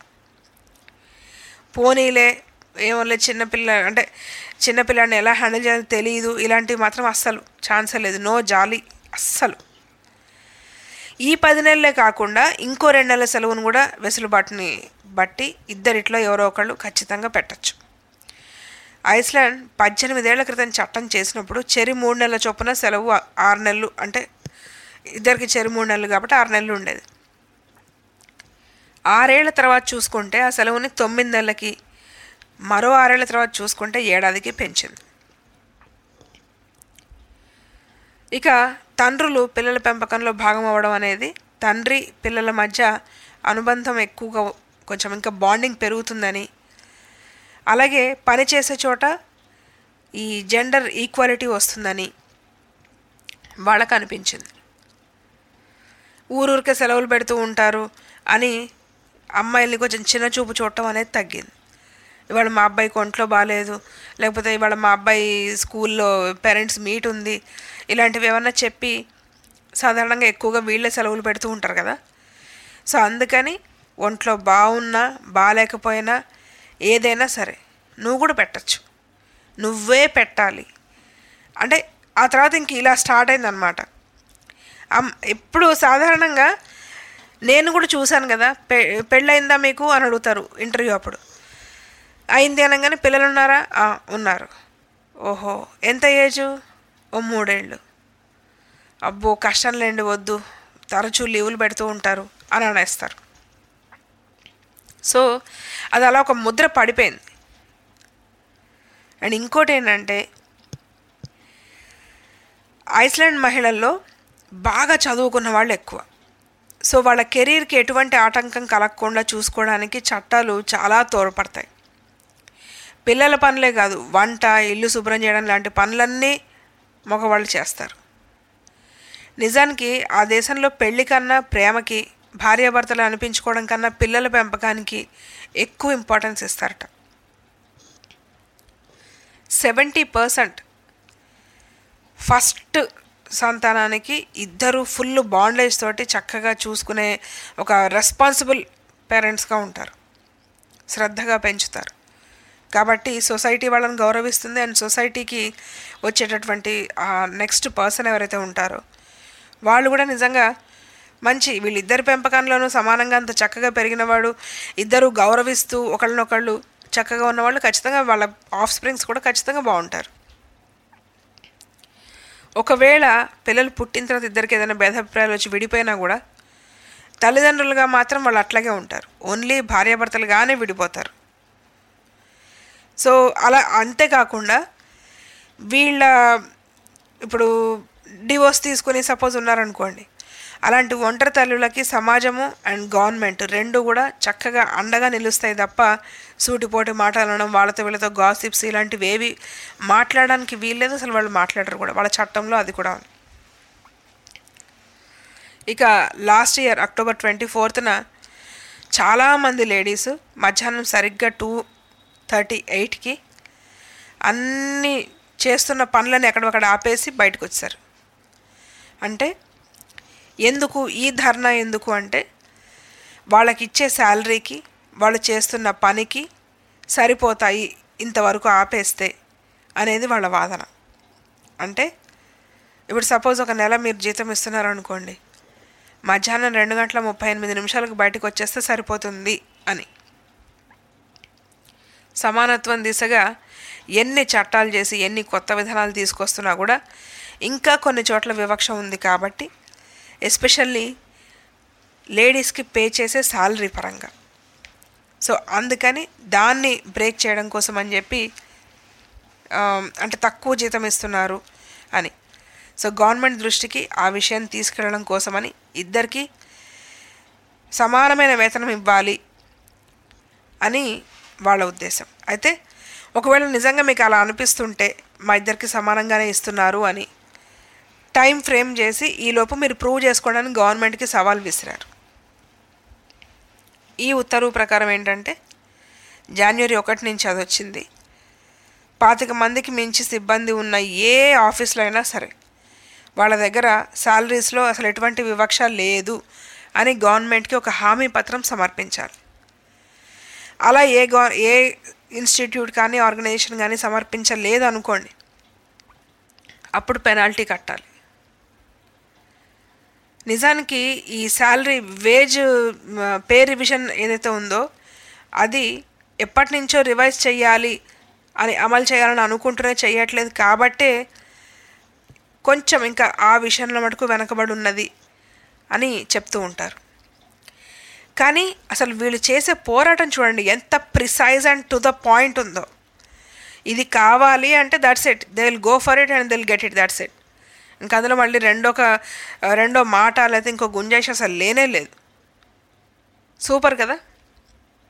పోనీలే ఏమోలే చిన్నపిల్ల అంటే చిన్నపిల్లాడిని ఎలా హ్యాండిల్ చేయాలో తెలియదు ఇలాంటివి మాత్రం అస్సలు ఛాన్సే లేదు నో జాలి అస్సలు ఈ పది నెలలే కాకుండా ఇంకో రెండు నెలల సెలవును కూడా వెసులుబాటుని బట్టి ఇద్దరిట్లో ఎవరో ఒకళ్ళు ఖచ్చితంగా పెట్టచ్చు ఐస్లాండ్ పద్దెనిమిదేళ్ల క్రితం చట్టం చేసినప్పుడు చెరి మూడు నెలల చొప్పున సెలవు ఆరు నెలలు అంటే ఇద్దరికి చెరి మూడు నెలలు కాబట్టి ఆరు నెలలు ఉండేది ఆరేళ్ల తర్వాత చూసుకుంటే ఆ సెలవుని తొమ్మిది నెలలకి మరో ఆరేళ్ల తర్వాత చూసుకుంటే ఏడాదికి పెంచింది ఇక తండ్రులు పిల్లల పెంపకంలో భాగం అవ్వడం అనేది తండ్రి పిల్లల మధ్య అనుబంధం ఎక్కువగా కొంచెం ఇంకా బాండింగ్ పెరుగుతుందని అలాగే పని చేసే చోట ఈ జెండర్ ఈక్వాలిటీ వస్తుందని వాళ్ళకు అనిపించింది ఊరూరికే సెలవులు పెడుతూ ఉంటారు అని అమ్మాయిల్ని కొంచెం చిన్న చూపు చూడటం అనేది తగ్గింది ఇవాళ మా అబ్బాయికి ఒంట్లో బాగాలేదు లేకపోతే ఇవాళ మా అబ్బాయి స్కూల్లో పేరెంట్స్ మీట్ ఉంది ఇలాంటివి ఏమన్నా చెప్పి సాధారణంగా ఎక్కువగా వీళ్ళే సెలవులు పెడుతూ ఉంటారు కదా సో అందుకని ఒంట్లో బాగున్నా బాగాలేకపోయినా ఏదైనా సరే నువ్వు కూడా పెట్టచ్చు నువ్వే పెట్టాలి అంటే ఆ తర్వాత ఇంక ఇలా స్టార్ట్ అయిందనమాట ఎప్పుడు సాధారణంగా నేను కూడా చూశాను కదా పె పెళ్ళయిందా మీకు అని అడుగుతారు ఇంటర్వ్యూ అప్పుడు అయింది అనగానే పిల్లలు ఉన్నారా "ఆ, ఉన్నారు ఓహో ఎంత ఏజు ఓ మూడేళ్ళు అబ్బో కష్టం లేండి వద్దు తరచూ లీవులు పెడుతూ ఉంటారు అని అనేస్తారు సో అది అలా ఒక ముద్ర పడిపోయింది అండ్ ఇంకోటి ఏంటంటే ఐస్లాండ్ మహిళల్లో బాగా చదువుకున్న వాళ్ళు ఎక్కువ సో వాళ్ళ కెరీర్కి ఎటువంటి ఆటంకం కలగకుండా చూసుకోవడానికి చట్టాలు చాలా తోడ్పడతాయి పిల్లల పనులే కాదు వంట ఇల్లు శుభ్రం చేయడం లాంటి పనులన్నీ మగవాళ్ళు చేస్తారు నిజానికి ఆ దేశంలో పెళ్లి కన్నా ప్రేమకి భార్యాభర్తలు అనిపించుకోవడం కన్నా పిల్లల పెంపకానికి ఎక్కువ ఇంపార్టెన్స్ ఇస్తారట సెవెంటీ పర్సెంట్ ఫస్ట్ సంతానానికి ఇద్దరు ఫుల్ బాండేజ్ తోటి చక్కగా చూసుకునే ఒక రెస్పాన్సిబుల్ పేరెంట్స్గా ఉంటారు శ్రద్ధగా పెంచుతారు కాబట్టి సొసైటీ వాళ్ళని గౌరవిస్తుంది అండ్ సొసైటీకి వచ్చేటటువంటి నెక్స్ట్ పర్సన్ ఎవరైతే ఉంటారో వాళ్ళు కూడా నిజంగా మంచి వీళ్ళిద్దరి పెంపకంలోనూ సమానంగా అంత చక్కగా పెరిగినవాడు ఇద్దరు గౌరవిస్తూ ఒకళ్ళనొకళ్ళు చక్కగా ఉన్నవాళ్ళు ఖచ్చితంగా వాళ్ళ ఆఫ్ స్ప్రింగ్స్ కూడా ఖచ్చితంగా బాగుంటారు ఒకవేళ పిల్లలు పుట్టిన తర్వాత ఇద్దరికి ఏదైనా భేదాభిప్రాయాలు వచ్చి విడిపోయినా కూడా తల్లిదండ్రులుగా మాత్రం వాళ్ళు అట్లాగే ఉంటారు ఓన్లీ భార్యాభర్తలుగానే విడిపోతారు సో అలా అంతేకాకుండా వీళ్ళ ఇప్పుడు డివోర్స్ తీసుకుని సపోజ్ ఉన్నారనుకోండి అలాంటి ఒంటరి తల్లులకి సమాజము అండ్ గవర్నమెంట్ రెండు కూడా చక్కగా అండగా నిలుస్తాయి తప్ప సూటిపోటి మాట్లాడడం వాళ్ళతో వీళ్ళతో గాసిప్స్ ఇలాంటివి ఏవి మాట్లాడడానికి వీల్లేదు అసలు వాళ్ళు మాట్లాడరు కూడా వాళ్ళ చట్టంలో అది కూడా ఉంది ఇక లాస్ట్ ఇయర్ అక్టోబర్ ట్వంటీ ఫోర్త్న చాలామంది లేడీస్ మధ్యాహ్నం సరిగ్గా టూ థర్టీ ఎయిట్కి అన్ని చేస్తున్న పనులను ఎక్కడొక్కడ ఆపేసి బయటకు వచ్చారు అంటే ఎందుకు ఈ ధర్నా ఎందుకు అంటే వాళ్ళకి ఇచ్చే శాలరీకి వాళ్ళు చేస్తున్న పనికి సరిపోతాయి ఇంతవరకు ఆపేస్తే అనేది వాళ్ళ వాదన అంటే ఇప్పుడు సపోజ్ ఒక నెల మీరు జీతం ఇస్తున్నారు అనుకోండి మధ్యాహ్నం రెండు గంటల ముప్పై ఎనిమిది నిమిషాలకు బయటకు వచ్చేస్తే సరిపోతుంది అని సమానత్వం దిశగా ఎన్ని చట్టాలు చేసి ఎన్ని కొత్త విధానాలు తీసుకొస్తున్నా కూడా ఇంకా కొన్ని చోట్ల వివక్ష ఉంది కాబట్టి ఎస్పెషల్లీ లేడీస్కి పే చేసే శాలరీ పరంగా సో అందుకని దాన్ని బ్రేక్ చేయడం కోసం అని చెప్పి ఆ, అంటే తక్కువ జీతం ఇస్తున్నారు అని సో గవర్నమెంట్ దృష్టికి ఆ విషయాన్ని తీసుకెళ్ళడం కోసమని ఇద్దరికి సమానమైన వేతనం ఇవ్వాలి అని వాళ్ళ ఉద్దేశం అయితే ఒకవేళ నిజంగా మీకు అలా అనిపిస్తుంటే మా ఇద్దరికి సమానంగానే ఇస్తున్నారు అని టైం ఫ్రేమ్ చేసి ఈలోపు మీరు ప్రూవ్ చేసుకోవడానికి గవర్నమెంట్కి సవాల్ విసిరారు ఈ ఉత్తర్వు ప్రకారం ఏంటంటే జనవరి ఒకటి నుంచి అది వచ్చింది పాతిక మందికి మించి సిబ్బంది ఉన్న ఏ ఆఫీస్లో అయినా సరే వాళ్ళ దగ్గర శాలరీస్లో అసలు ఎటువంటి వివక్ష లేదు అని గవర్నమెంట్కి ఒక హామీ పత్రం సమర్పించాలి అలా ఏ గవ ఏ ఇన్స్టిట్యూట్ కానీ ఆర్గనైజేషన్ కానీ సమర్పించలేదు అనుకోండి అప్పుడు పెనాల్టీ కట్టాలి నిజానికి ఈ శాలరీ వేజ్ పే రివిజన్ ఏదైతే ఉందో అది ఎప్పటి నుంచో రివైజ్ చేయాలి అని అమలు చేయాలని అనుకుంటూనే చేయట్లేదు కాబట్టే కొంచెం ఇంకా ఆ విషయంలో మటుకు వెనకబడి ఉన్నది అని చెప్తూ ఉంటారు కానీ అసలు వీళ్ళు చేసే పోరాటం చూడండి ఎంత precise and to the point ఉందో ఇది కావాలి అంటే that's it they will go for it and they will get it that's it ఇంకా అందులో మళ్ళీ రెండో ఒక రెండో మాట లేకపోతే ఇంకో గుంజాయిష్ అసలు లేనే లేదు సూపర్ కదా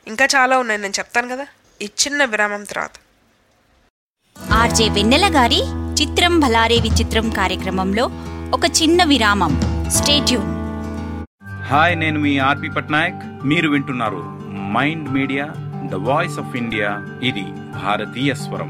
ఇంకా చాలా ఉన్నాయి నేను చెప్తాను కదా ఈ చిన్న విరామం తర్వాత ఆర్జే వెన్నెల గారి చిత్రం భలారే విచిత్రం కార్యక్రమంలో ఒక చిన్న విరామం స్టేట్యూన్ హాయ్ నేను మీ ఆర్పి పట్నాయక్ మీరు వింటున్నారు Mind Media the voice of India ఇది భారతీయ స్వరం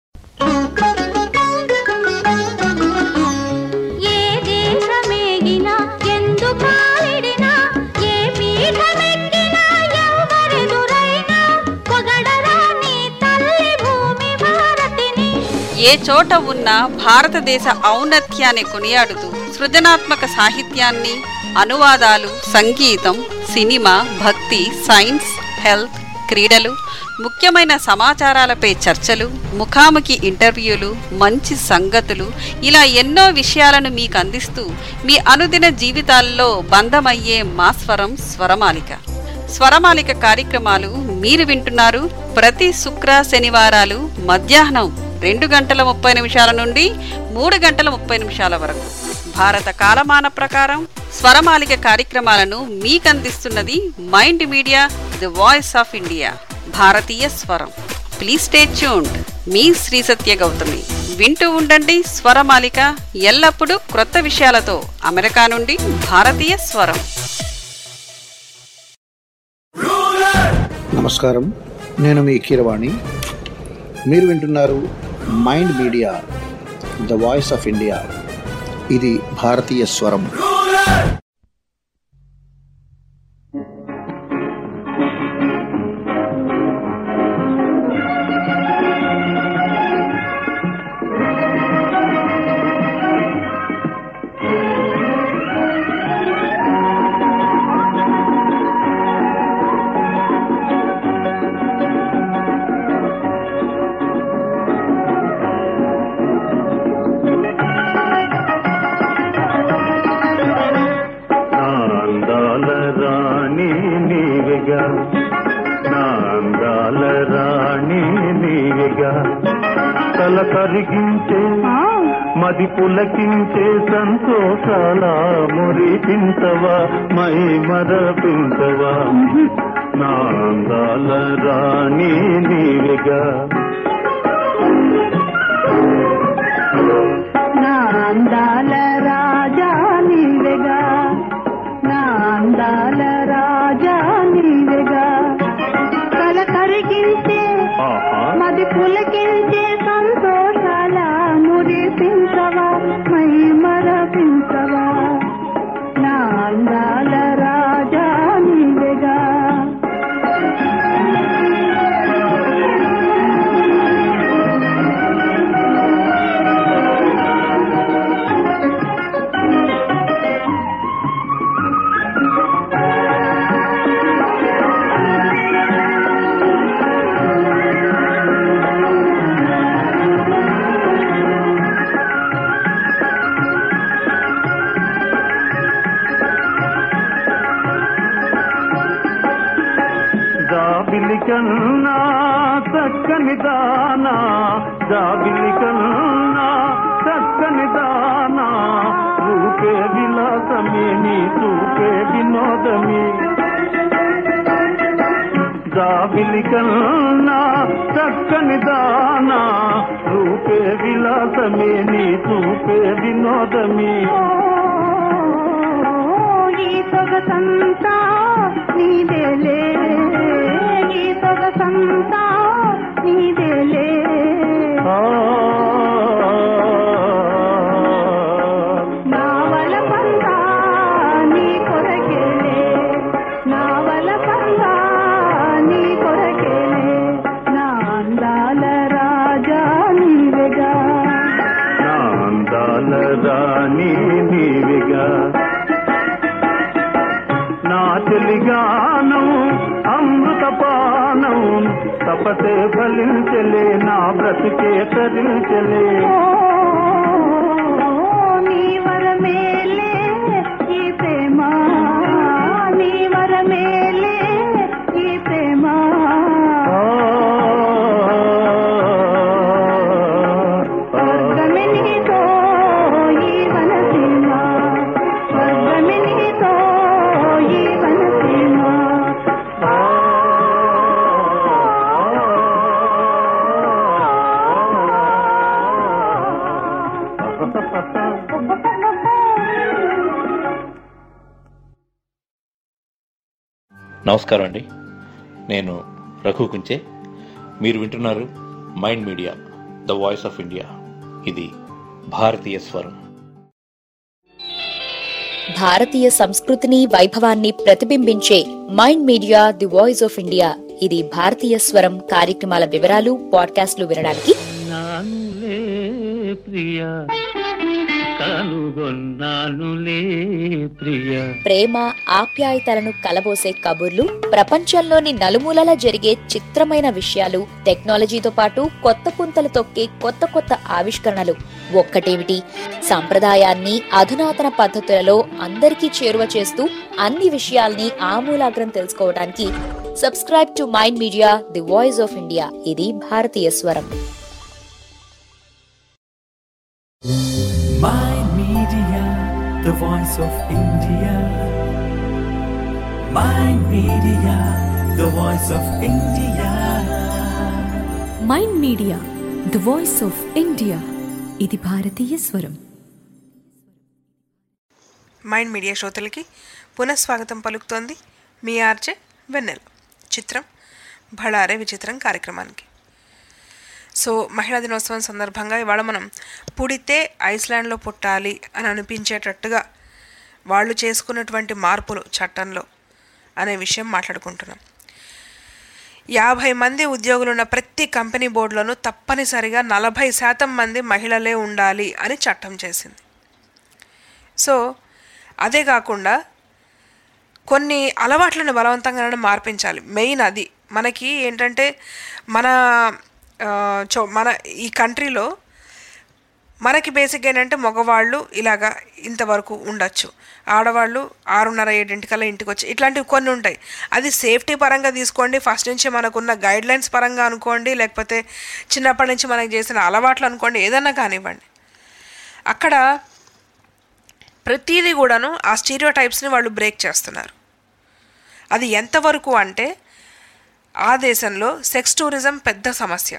ఏ దేశమేగినా ఎందు కాలిడినా ఏ పీఠమెక్కినా ఎవరెదురైనా పొగడరా నీ తల్లి భూమి భారతిని ఏ చోట ఉన్నా భారతదేశ ఔన్నత్యాన్ని కొనియాడుతూ సృజనాత్మక సాహిత్యాన్ని అనువాదాలు సంగీతం సినిమా భక్తి సైన్స్ హెల్త్ క్రీడలు ముఖ్యమైన సమాచారాలపై చర్చలు ముఖాముఖి ఇంటర్వ్యూలు మంచి సంగతులు ఇలా ఎన్నో విషయాలను మీకు అందిస్తూ మీ అనుదిన జీవితాల్లో బంధమయ్యే మా స్వరం స్వరమాలిక స్వరమాలిక కార్యక్రమాలు మీరు వింటున్నారు ప్రతి శుక్ర శనివారాలు మధ్యాహ్నం రెండు గంటల ముప్పై నిమిషాల నుండి మూడు గంటల ముప్పై నిమిషాల వరకు భారత కాలమాన ప్రకారం స్వరమాలిక కార్యక్రమాలను మీకు అందిస్తున్నది Mind Media the voice of India భారతీయ స్వరం ప్లీజ్ స్టే ట్యూన్డ్ మీ శ్రీ సత్య గౌతమి వింటూ ఉండండి స్వరమాలిక ఎల్లప్పుడూ క్రొత్త విషయాలతో అమెరికా నుండి భారతీయ స్వరం నమస్కారం నేను మీ కీరవాణి మీరు వింటున్నారు Mind Media the voice of India ఇది భారతీయ స్వరం నా అందాల రాణి నీవిగా నా అందాల రాణి నీవిగా తల కరిగించే మది పులకించే సంతోషాల మురిపించవా మై మరపించవా నా అందాల రాణి నీవిగా నా అందాల రాజా నీవెగా నా అందాల రాజా నీవెగా కల కరిగించే మది పులకించే సంతోషాల మురిపించవా మై మరపించవా నా అందాల రాజా నీవెగా జాబిలి కన్నా చక్కని దానా జాబిలి కన్నా చక్కని దానా రూపే విలాసమే నీ చూపే వినోదమే జాబిలి కన్నా చక్కని దానా రూపే విలాసమే నీ చూపే వినోదమే ఈ సొగసంతా నీదేలే ఈ సొగసంతా నీదేలే నా వలపంతా నీ కొరకేలే నా వలపంతా నీ కొరకేలే నా అందాల రాజా నీవెగా నా అందాల రాణి నీవిగా నా తెలిగానం అమృతపానం తపతే ఫలించలే నా బ్రతికే తరించలే నీ వరమేలే ఈ ప్రేమ నీ వరమేలే ఈ ప్రేమ స్వర్గమే నీతో ఈ వనసీమ స్వర్గమే నీతో ఈ వనసీమ నమస్కారం అండి నేను రఘు కుంచే మీరు వింటున్నారు Mind Media the voice of India ఇది భారతీయ స్వరం భారతీయ సంస్కృతిని వైభవాన్ని ప్రతిబింబించే Mind Media the voice of India ఇది భారతీయ స్వరం కార్యక్రమాల వివరాలు పాడ్కాస్ట్లు వినడానికి నానులే ప్రియ కనుగొన్నానులే ప్రియ ప్రేమ ఆప్యాయతలను కలబోసే కబుర్లు ప్రపంచంలోని నలుమూలలా జరిగే చిత్రమైన విషయాలు టెక్నాలజీతో పాటు కొత్త పుంతలు తొక్కే కొత్త కొత్త ఆవిష్కరణలు ఒక్కటేమిటి సంప్రదాయాన్ని అధునాతన పద్ధతులలో అందరికీ చేరువ చేస్తూ అన్ని విషయాల్ని ఆమూలాగ్రం తెలుసుకోవడానికి subscribe to Mind Media the voice of India ఇది భారతీయ స్వరం Mind Media, the voice of India. Mind Media, the voice of India. Mind Media the voice of India ఇది భారతీయ స్వరం మైండ్ మీడియా శ్రోతలకి పునఃస్వాగతం పలుకుతోంది మీ ఆర్జే వెన్నెల చిత్రం భళారే విచిత్రం కార్యక్రమానికి సో మహిళా దినోత్సవం సందర్భంగా ఇవాళ మనం పుడితే ఐస్లాండ్లో పుట్టాలి అని అనిపించేటట్టుగా వాళ్ళు చేసుకున్నటువంటి మార్పులు చట్టంలో అనే విషయం మాట్లాడుకుంటున్నాం యాభై మంది ఉద్యోగులున్న ప్రతి కంపెనీ బోర్డులోనూ తప్పనిసరిగా నలభై శాతం మంది మహిళలే ఉండాలి అని చట్టం చేసింది సో అదే కాకుండా కొన్ని అలవాట్లను బలవంతంగా మార్పించాలి మెయిన్ అది మనకి ఏంటంటే మన ఆ, చో మన ఈ కంట్రీలో మనకి బేసిక్ ఏంటంటే మగవాళ్ళు ఇలాగా ఇంతవరకు ఉండొచ్చు ఆడవాళ్ళు ఆరున్నర ఏడింటికల్లా ఇంటికి వచ్చి ఇట్లాంటివి కొన్ని ఉంటాయి అది సేఫ్టీ పరంగా తీసుకోండి ఫస్ట్ నుంచి మనకున్న గైడ్ లైన్స్ పరంగా అనుకోండి లేకపోతే చిన్నప్పటి నుంచి మనకి చేసిన అలవాట్లు అనుకోండి ఏదన్నా కానివ్వండి అక్కడ ప్రతిదీ కూడాను ఆ స్టీరియో టైప్స్ని వాళ్ళు బ్రేక్ చేస్తున్నారు అది ఎంతవరకు అంటే ఆ దేశంలో సెక్స్ టూరిజం పెద్ద సమస్య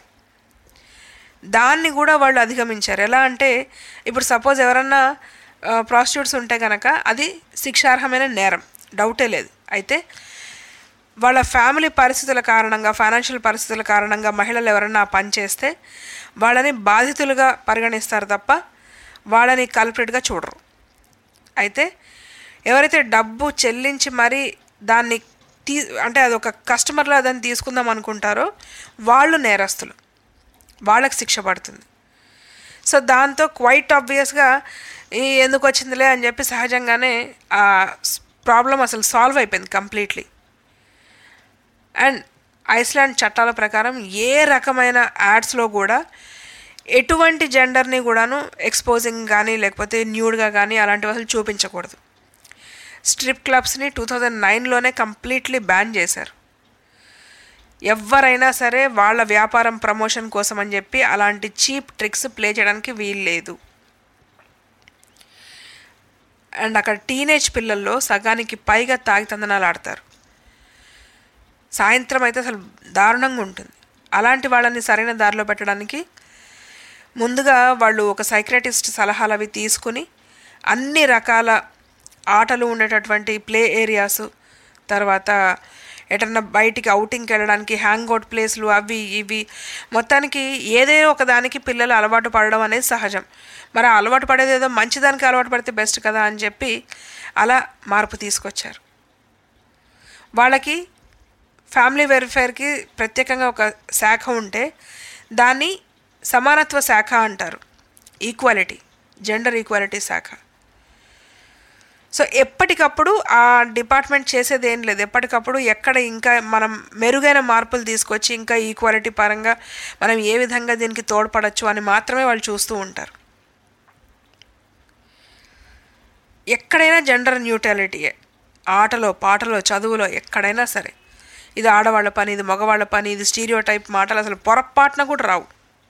దాన్ని కూడా వాళ్ళు అధిగమించారు ఎలా అంటే ఇప్పుడు సపోజ్ ఎవరన్నా ప్రాస్టిట్యూట్స్ ఉంటే కనుక అది శిక్షార్హమైన నేరం డౌటే లేదు అయితే వాళ్ళ ఫ్యామిలీ పరిస్థితుల కారణంగా ఫైనాన్షియల్ పరిస్థితుల కారణంగా మహిళలు ఎవరన్నా ఆ పని చేస్తే వాళ్ళని బాధితులుగా పరిగణిస్తారు తప్ప వాళ్ళని కల్ప్రిట్గా చూడరు అయితే ఎవరైతే డబ్బు చెల్లించి మరీ దాన్ని తీ అంటే అది ఒక కస్టమర్లో దాన్ని తీసుకుందాం అనుకుంటారో వాళ్ళు నేరస్తులు వాళ్ళకి శిక్ష పడుతుంది సో దాంతో క్వైట్ ఆబ్వియస్గా ఈ ఎందుకు వచ్చిందిలే అని చెప్పి సహజంగానే ఆ ప్రాబ్లం అసలు సాల్వ్ అయిపోయింది కంప్లీట్లీ అండ్ ఐస్లాండ్ చట్టాల ప్రకారం ఏ రకమైన యాడ్స్లో కూడా ఎటువంటి జెండర్ని కూడాను ఎక్స్పోజింగ్ కానీ లేకపోతే న్యూడ్గా కానీ అలాంటివి అసలు చూపించకూడదు స్ట్రిప్ క్లబ్స్ని టూ థౌజండ్ నైన్లోనే కంప్లీట్లీ బ్యాన్ చేశారు ఎవరైనా సరే వాళ్ళ వ్యాపారం ప్రమోషన్ కోసం అని చెప్పి అలాంటి చీప్ ట్రిక్స్ ప్లే చేయడానికి వీలు లేదు అండ్ అక్కడ టీనేజ్ పిల్లల్లో సగానికి పైగా తాగి తందనాలు ఆడతారు సాయంత్రం అయితే అసలు దారుణంగా ఉంటుంది అలాంటి వాళ్ళని సరైన దారిలో పెట్టడానికి ముందుగా వాళ్ళు ఒక సైక్రటిస్ట్ సలహాలు అవి తీసుకుని అన్ని రకాల ఆటలు ఉండేటటువంటి ప్లే ఏరియాస్ తర్వాత ఎటన్నా బయటికి అవుటింగ్కి వెళ్ళడానికి హ్యాంగ్ అవుట్ ప్లేస్లు అవి ఇవి మొత్తానికి ఏదో ఒక దానికి పిల్లలు అలవాటు పడడం అనేది సహజం మరి ఆ అలవాటు పడేది ఏదో మంచిదానికి అలవాటు పడితే బెస్ట్ కదా అని చెప్పి అలా మార్పు తీసుకొచ్చారు వాళ్ళకి ఫ్యామిలీ వెల్ఫేర్కి ప్రత్యేకంగా ఒక శాఖ ఉంటే దాన్ని సమానత్వ శాఖ అంటారు ఈక్వాలిటీ జెండర్ ఈక్వాలిటీ శాఖ సో ఎప్పటికప్పుడు ఆ డిపార్ట్మెంట్ చేసేది ఏం లేదు ఎప్పటికప్పుడు ఎక్కడ ఇంకా మనం మెరుగైన మార్పులు తీసుకొచ్చి ఇంకా ఈక్వాలిటీ పరంగా మనం ఏ విధంగా దీనికి తోడ్పడచ్చు అని మాత్రమే వాళ్ళు చూస్తూ ఉంటారు ఎక్కడైనా జెండర్ న్యూట్రాలిటీయే ఆటలో పాటలో చదువులో ఎక్కడైనా సరే ఇది ఆడవాళ్ళ పని ఇది మగవాళ్ళ పని ఇది స్టీరియో టైప్ మాటలు అసలు పొరపాటున కూడా రావు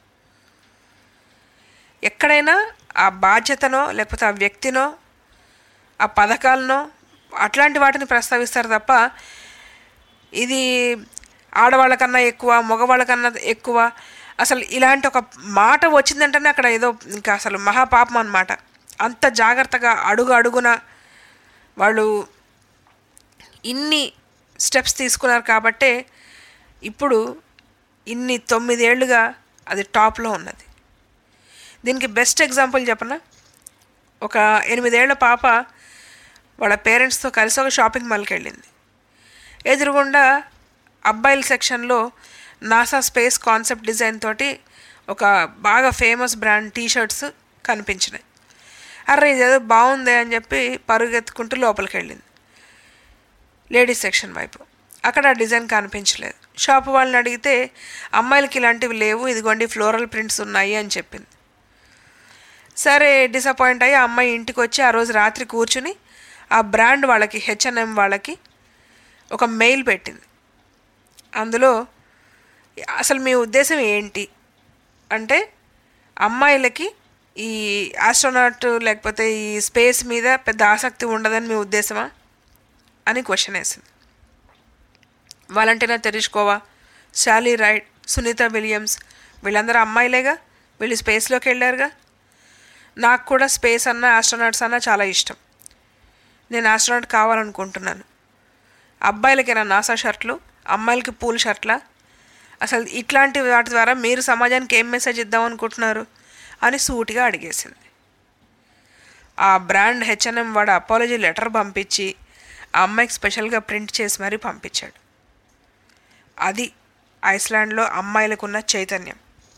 ఎక్కడైనా ఆ బాధ్యతనో లేకపోతే ఆ వ్యక్తినో ఆ పథకాలనో అట్లాంటి వాటిని ప్రస్తావిస్తారు తప్ప ఇది ఆడవాళ్ళకన్నా ఎక్కువ మగవాళ్ళకన్నా ఎక్కువ అసలు ఇలాంటి ఒక మాట వచ్చిందంటేనే అక్కడ ఏదో ఇంకా అసలు మహాపాపం అన్నమాట అంత జాగ్రత్తగా అడుగు అడుగున వాళ్ళు ఇన్ని స్టెప్స్ తీసుకున్నారు కాబట్టే ఇప్పుడు ఇన్ని తొమ్మిదేళ్లుగా అది టాప్లో ఉన్నది దీనికి బెస్ట్ ఎగ్జాంపుల్ చెప్పనా ఒక ఎనిమిదేళ్ల పాప వాళ్ళ పేరెంట్స్తో కలిసి ఒక షాపింగ్ మాల్కి వెళ్ళింది ఎదురుగుండా అబ్బాయిల సెక్షన్లో నాసా స్పేస్ కాన్సెప్ట్ డిజైన్ తోటి ఒక బాగా ఫేమస్ బ్రాండ్ టీ షర్ట్స్ కనిపించినాయి అర్రే ఇదేదో బాగుంది అని చెప్పి పరుగెత్తుకుంటూ లోపలికి వెళ్ళింది లేడీస్ సెక్షన్ వైపు అక్కడ ఆ డిజైన్ కనిపించలేదు షాప్ వాళ్ళని అడిగితే అమ్మాయిలకి ఇలాంటివి లేవు ఇదిగోండి ఫ్లోరల్ ప్రింట్స్ ఉన్నాయి అని చెప్పింది సరే డిసప్పాయింట్ అయ్యి ఆ అమ్మాయి ఇంటికి వచ్చి ఆ రోజు రాత్రి కూర్చుని ఆ బ్రాండ్ వాళ్ళకి హెచ్ఎన్ఎం వాళ్ళకి ఒక మెయిల్ పెట్టింది అందులో అసలు మీ ఉద్దేశం ఏంటి అంటే అమ్మాయిలకి ఈ ఆస్ట్రోనాట్ లేకపోతే ఈ స్పేస్ మీద పెద్ద ఆసక్తి ఉండదని మీ ఉద్దేశమా అని క్వశ్చన్ వేసింది Valentina Tereshkova Sally Ride Sunita Williams వీళ్ళందరూ అమ్మాయిలేగా వీళ్ళు స్పేస్లోకి వెళ్ళారుగా నాకు కూడా స్పేస్ అన్న ఆస్ట్రోనాట్స్ అన్న చాలా ఇష్టం నేను ఆస్ట్రోనాట్ కావాలనుకుంటున్నాను అబ్బాయిలకైనా నాసా షర్ట్లు అమ్మాయిలకి పూల్ షర్ట్లా అసలు ఇట్లాంటి వాటి ద్వారా మీరు సమాజానికి ఏం మెసేజ్ ఇద్దాం అనుకుంటున్నారు అని సూటిగా అడిగేసింది ఆ బ్రాండ్ హెచ్ఎన్ఎం వాడు అపాలజీ లెటర్ పంపించి ఆ అమ్మాయికి స్పెషల్గా ప్రింట్ చేసి మరీ పంపించాడు అది ఐస్లాండ్లో అమ్మాయిలకున్న చైతన్యం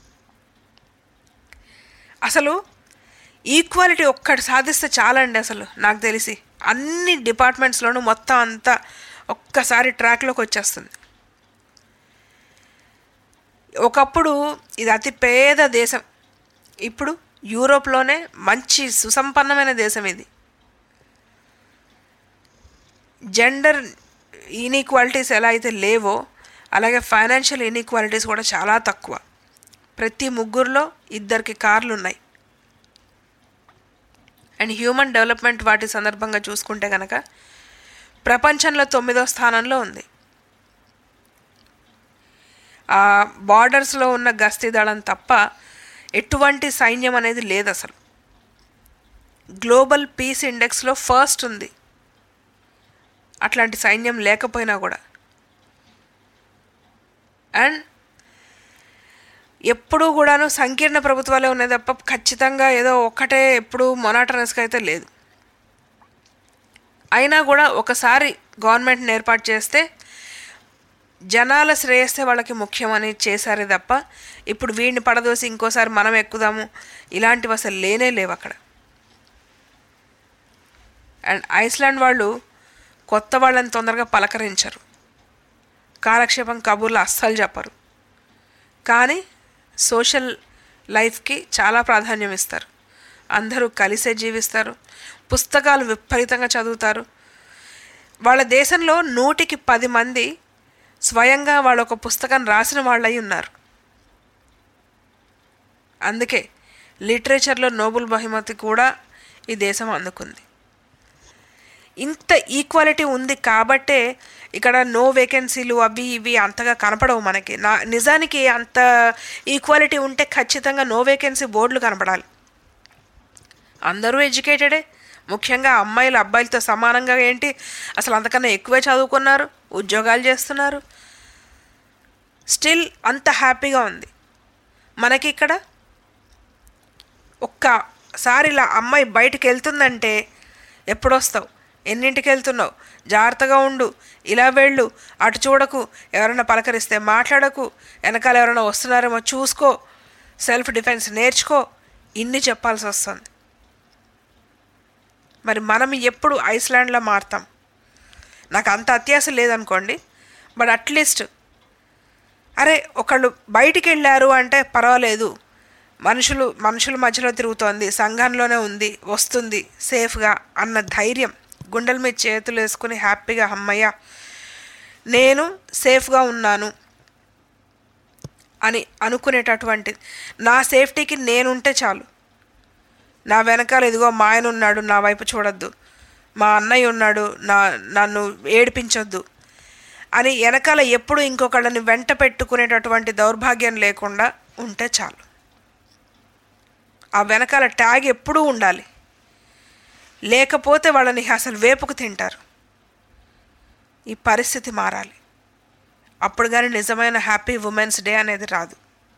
అసలు ఈక్వాలిటీ ఒక్కటి సాధిస్తే చాలండి అసలు నాకు తెలిసి అన్ని డిపార్ట్మెంట్స్లోనూ మొత్తం అంతా ఒక్కసారి ట్రాక్లోకి వచ్చేస్తుంది ఒకప్పుడు ఇది అతి పేద దేశం ఇప్పుడు యూరోప్లోనే మంచి సుసంపన్నమైన దేశం ఇది జెండర్ ఇన్ఈక్వాలిటీస్ ఎలా అయితే లేవో అలాగే ఫైనాన్షియల్ ఇన్ఈక్వాలిటీస్ కూడా చాలా తక్కువ ప్రతి ముగ్గురులో ఇద్దరికి కార్లు ఉన్నాయి అండ్ హ్యూమన్ డెవలప్మెంట్ వాటి సందర్భంగా చూసుకుంటే కనుక ప్రపంచంలో తొమ్మిదో స్థానంలో ఉంది ఆ బార్డర్స్లో ఉన్న గస్తీ దళం తప్ప ఎటువంటి సైన్యం అనేది లేదు అసలు గ్లోబల్ పీస్ ఇండెక్స్లో ఫస్ట్ ఉంది అట్లాంటి సైన్యం లేకపోయినా కూడా అండ్ ఎప్పుడూ కూడాను సంకీర్ణ ప్రభుత్వాలే ఉన్నాయి తప్ప ఖచ్చితంగా ఏదో ఒక్కటే ఎప్పుడు మొనాటనస్గా అయితే లేదు అయినా కూడా ఒకసారి గవర్నమెంట్ని ఏర్పాటు చేస్తే జనాల శ్రేయస్తే వాళ్ళకి ముఖ్యమని చేశారే తప్ప ఇప్పుడు వీడిని పడదోసి ఇంకోసారి మనం ఎక్కుదాము ఇలాంటివి అసలు లేనే లేవు అక్కడ అండ్ ఐస్లాండ్ వాళ్ళు కొత్త వాళ్ళని తొందరగా పలకరించరు కాలక్షేపం కబుర్లు అస్సలు చెప్పరు కానీ సోషల్ లైఫ్కి చాలా ప్రాధాన్యం ఇస్తారు అందరూ కలిసే జీవిస్తారు పుస్తకాలు విపరీతంగా చదువుతారు వాళ్ళ దేశంలో నూటికి పది మంది స్వయంగా వాళ్ళు ఒక పుస్తకం రాసిన వాళ్ళై ఉన్నారు అందుకే లిటరేచర్లో నోబుల్ బహుమతి కూడా ఈ దేశం అందుకుంది ఇంత ఈక్వాలిటీ ఉంది కాబట్టే ఇక్కడ నో వేకెన్సీలు అవి ఇవి అంతగా కనపడవు మనకి నా నిజానికి అంత ఈక్వాలిటీ ఉంటే ఖచ్చితంగా నో వేకెన్సీ బోర్డులు కనపడాలి అందరూ ఎడ్యుకేటెడే ముఖ్యంగా అమ్మాయిలు అబ్బాయిలతో సమానంగా ఏంటి అసలు అంతకన్నా ఎక్కువే చదువుకున్నారు ఉద్యోగాలు చేస్తున్నారు స్టిల్ అంత హ్యాపీగా ఉంది మనకి ఇక్కడ ఒక్కసారి ఇలా అమ్మాయి బయటికి వెళ్తుందంటే ఎప్పుడొస్తావు ఎన్నింటికి వెళ్తున్నావు జాగ్రత్తగా ఉండు ఇలా వెళ్ళు అటు చూడకు ఎవరైనా పలకరిస్తే మాట్లాడకు వెనకాల ఎవరైనా వస్తున్నారేమో చూసుకో సెల్ఫ్ డిఫెన్స్ నేర్చుకో ఇన్ని చెప్పాల్సి వస్తుంది మరి మనం ఎప్పుడు ఐస్లాండ్లో మారుతాం నాకు అంత అత్యాశ లేదనుకోండి బట్ అట్లీస్ట్ అరే ఒకళ్ళు బయటికి వెళ్ళారు అంటే పర్వాలేదు మనుషులు మనుషుల మధ్యలో తిరుగుతోంది సంఘంలోనే ఉంది వస్తుంది సేఫ్గా అన్న ధైర్యం గుండెల మీద చేతులు వేసుకుని హ్యాపీగా అమ్మయ్య నేను సేఫ్గా ఉన్నాను అని అనుకునేటటువంటి నా సేఫ్టీకి నేనుంటే చాలు నా వెనకాల ఇదిగో మా ఆయన ఉన్నాడు నా వైపు చూడొద్దు మా అన్నయ్య ఉన్నాడు నా నన్ను ఏడిపించొద్దు అని వెనకాల ఎప్పుడు ఇంకొకళ్ళని వెంట పెట్టుకునేటటువంటి దౌర్భాగ్యం లేకుండా ఉంటే చాలు ఆ వెనకాల ట్యాగ్ ఎప్పుడూ ఉండాలి లేకపోతే వాళ్ళని అసలు వేపుకు తింటారు ఈ పరిస్థితి మారాలి అప్పుడు కానీ నిజమైన హ్యాపీ ఉమెన్స్ డే అనేది రాదు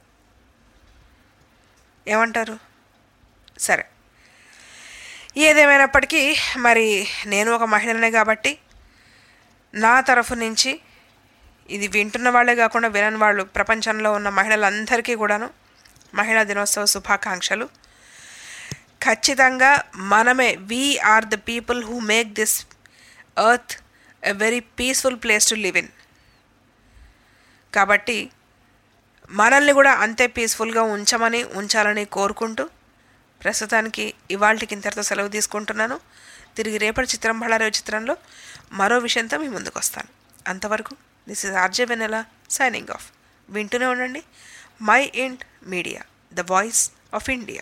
ఏమంటారు సరే ఏదేమైనప్పటికీ మరి నేను ఒక మహిళనే కాబట్టి నా తరఫు నుంచి ఇది వింటున్న వాళ్ళే కాకుండా వినని వాళ్ళు ప్రపంచంలో ఉన్న మహిళలందరికీ కూడాను మహిళా దినోత్సవ శుభాకాంక్షలు ఖచ్చితంగా మనమే we are the people who make this earth a very peaceful place to live in కాబట్టి మనల్ని కూడా అంతే పీస్ఫుల్గా ఉంచమని ఉంచాలని కోరుకుంటూ ప్రస్తుతానికి ఇవాళకి ఇంతటితో సెలవు తీసుకుంటున్నాను తిరిగి రేపటి చిత్రం బళ్ళారే చిత్రంలో మరో విషయంతో మీ ముందుకు వస్తాను అంతవరకు this is RJ Vennela signing off వింటూనే ఉండండి Mind Media the voice of India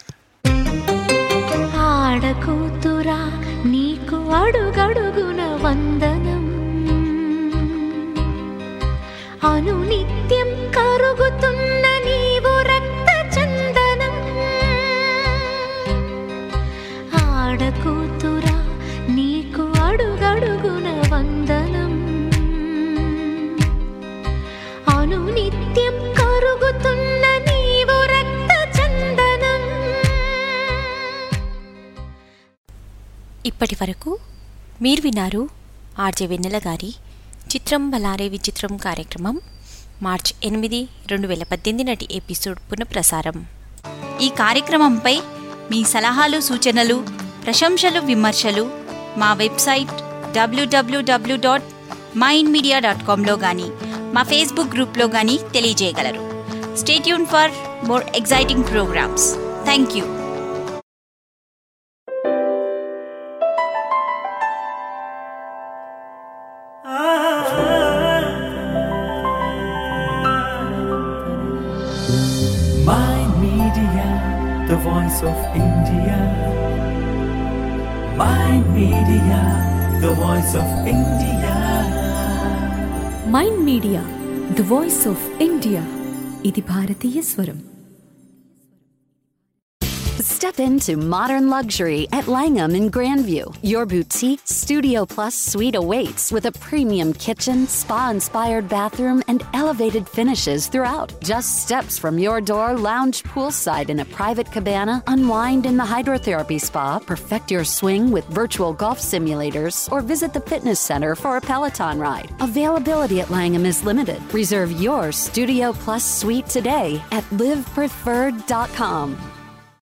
ఆడకూతురా నీకు అడుగడుగున వందనం అనునిత్యం కరుగుతున్న నీవు రక్త చందనం ఆడకూతురా నీకు అడుగడుగున వందనం అనునిత్యం కరుగుతున్న నీవు రక్త చందనం ఇప్పటి వరకు మీరు విన్నారు ఆర్జే వెన్నెల గారి చిత్రం బలారే విచిత్రం కార్యక్రమం మార్చ్ ఎనిమిది రెండు వేల పద్దెనిమిది నాటి ఎపిసోడ్ పునఃప్రసారం ఈ కార్యక్రమంపై మీ సలహాలు సూచనలు ప్రశంసలు విమర్శలు మా website WWW dot Mind Media dot కామ్లో కానీ మా ఫేస్బుక్ గ్రూప్లో కానీ తెలియజేయగలరు stay tuned for more exciting programmes thank you My Media, the voice of India. My Media, the voice of India. Mind Media the voice of India ఇది భారతీయ స్వరం Step into modern luxury at Langham in Grandview. Your boutique Studio Plus suite awaits with a premium kitchen, spa inspired bathroom, and elevated finishes throughout. Just steps from your door, lounge poolside in a private cabana, unwind in the hydrotherapy spa, perfect your swing with virtual golf simulators, or visit the fitness center for a Peloton ride. Availability at Langham is limited. Reserve your Studio Plus suite today at livepreferred.com.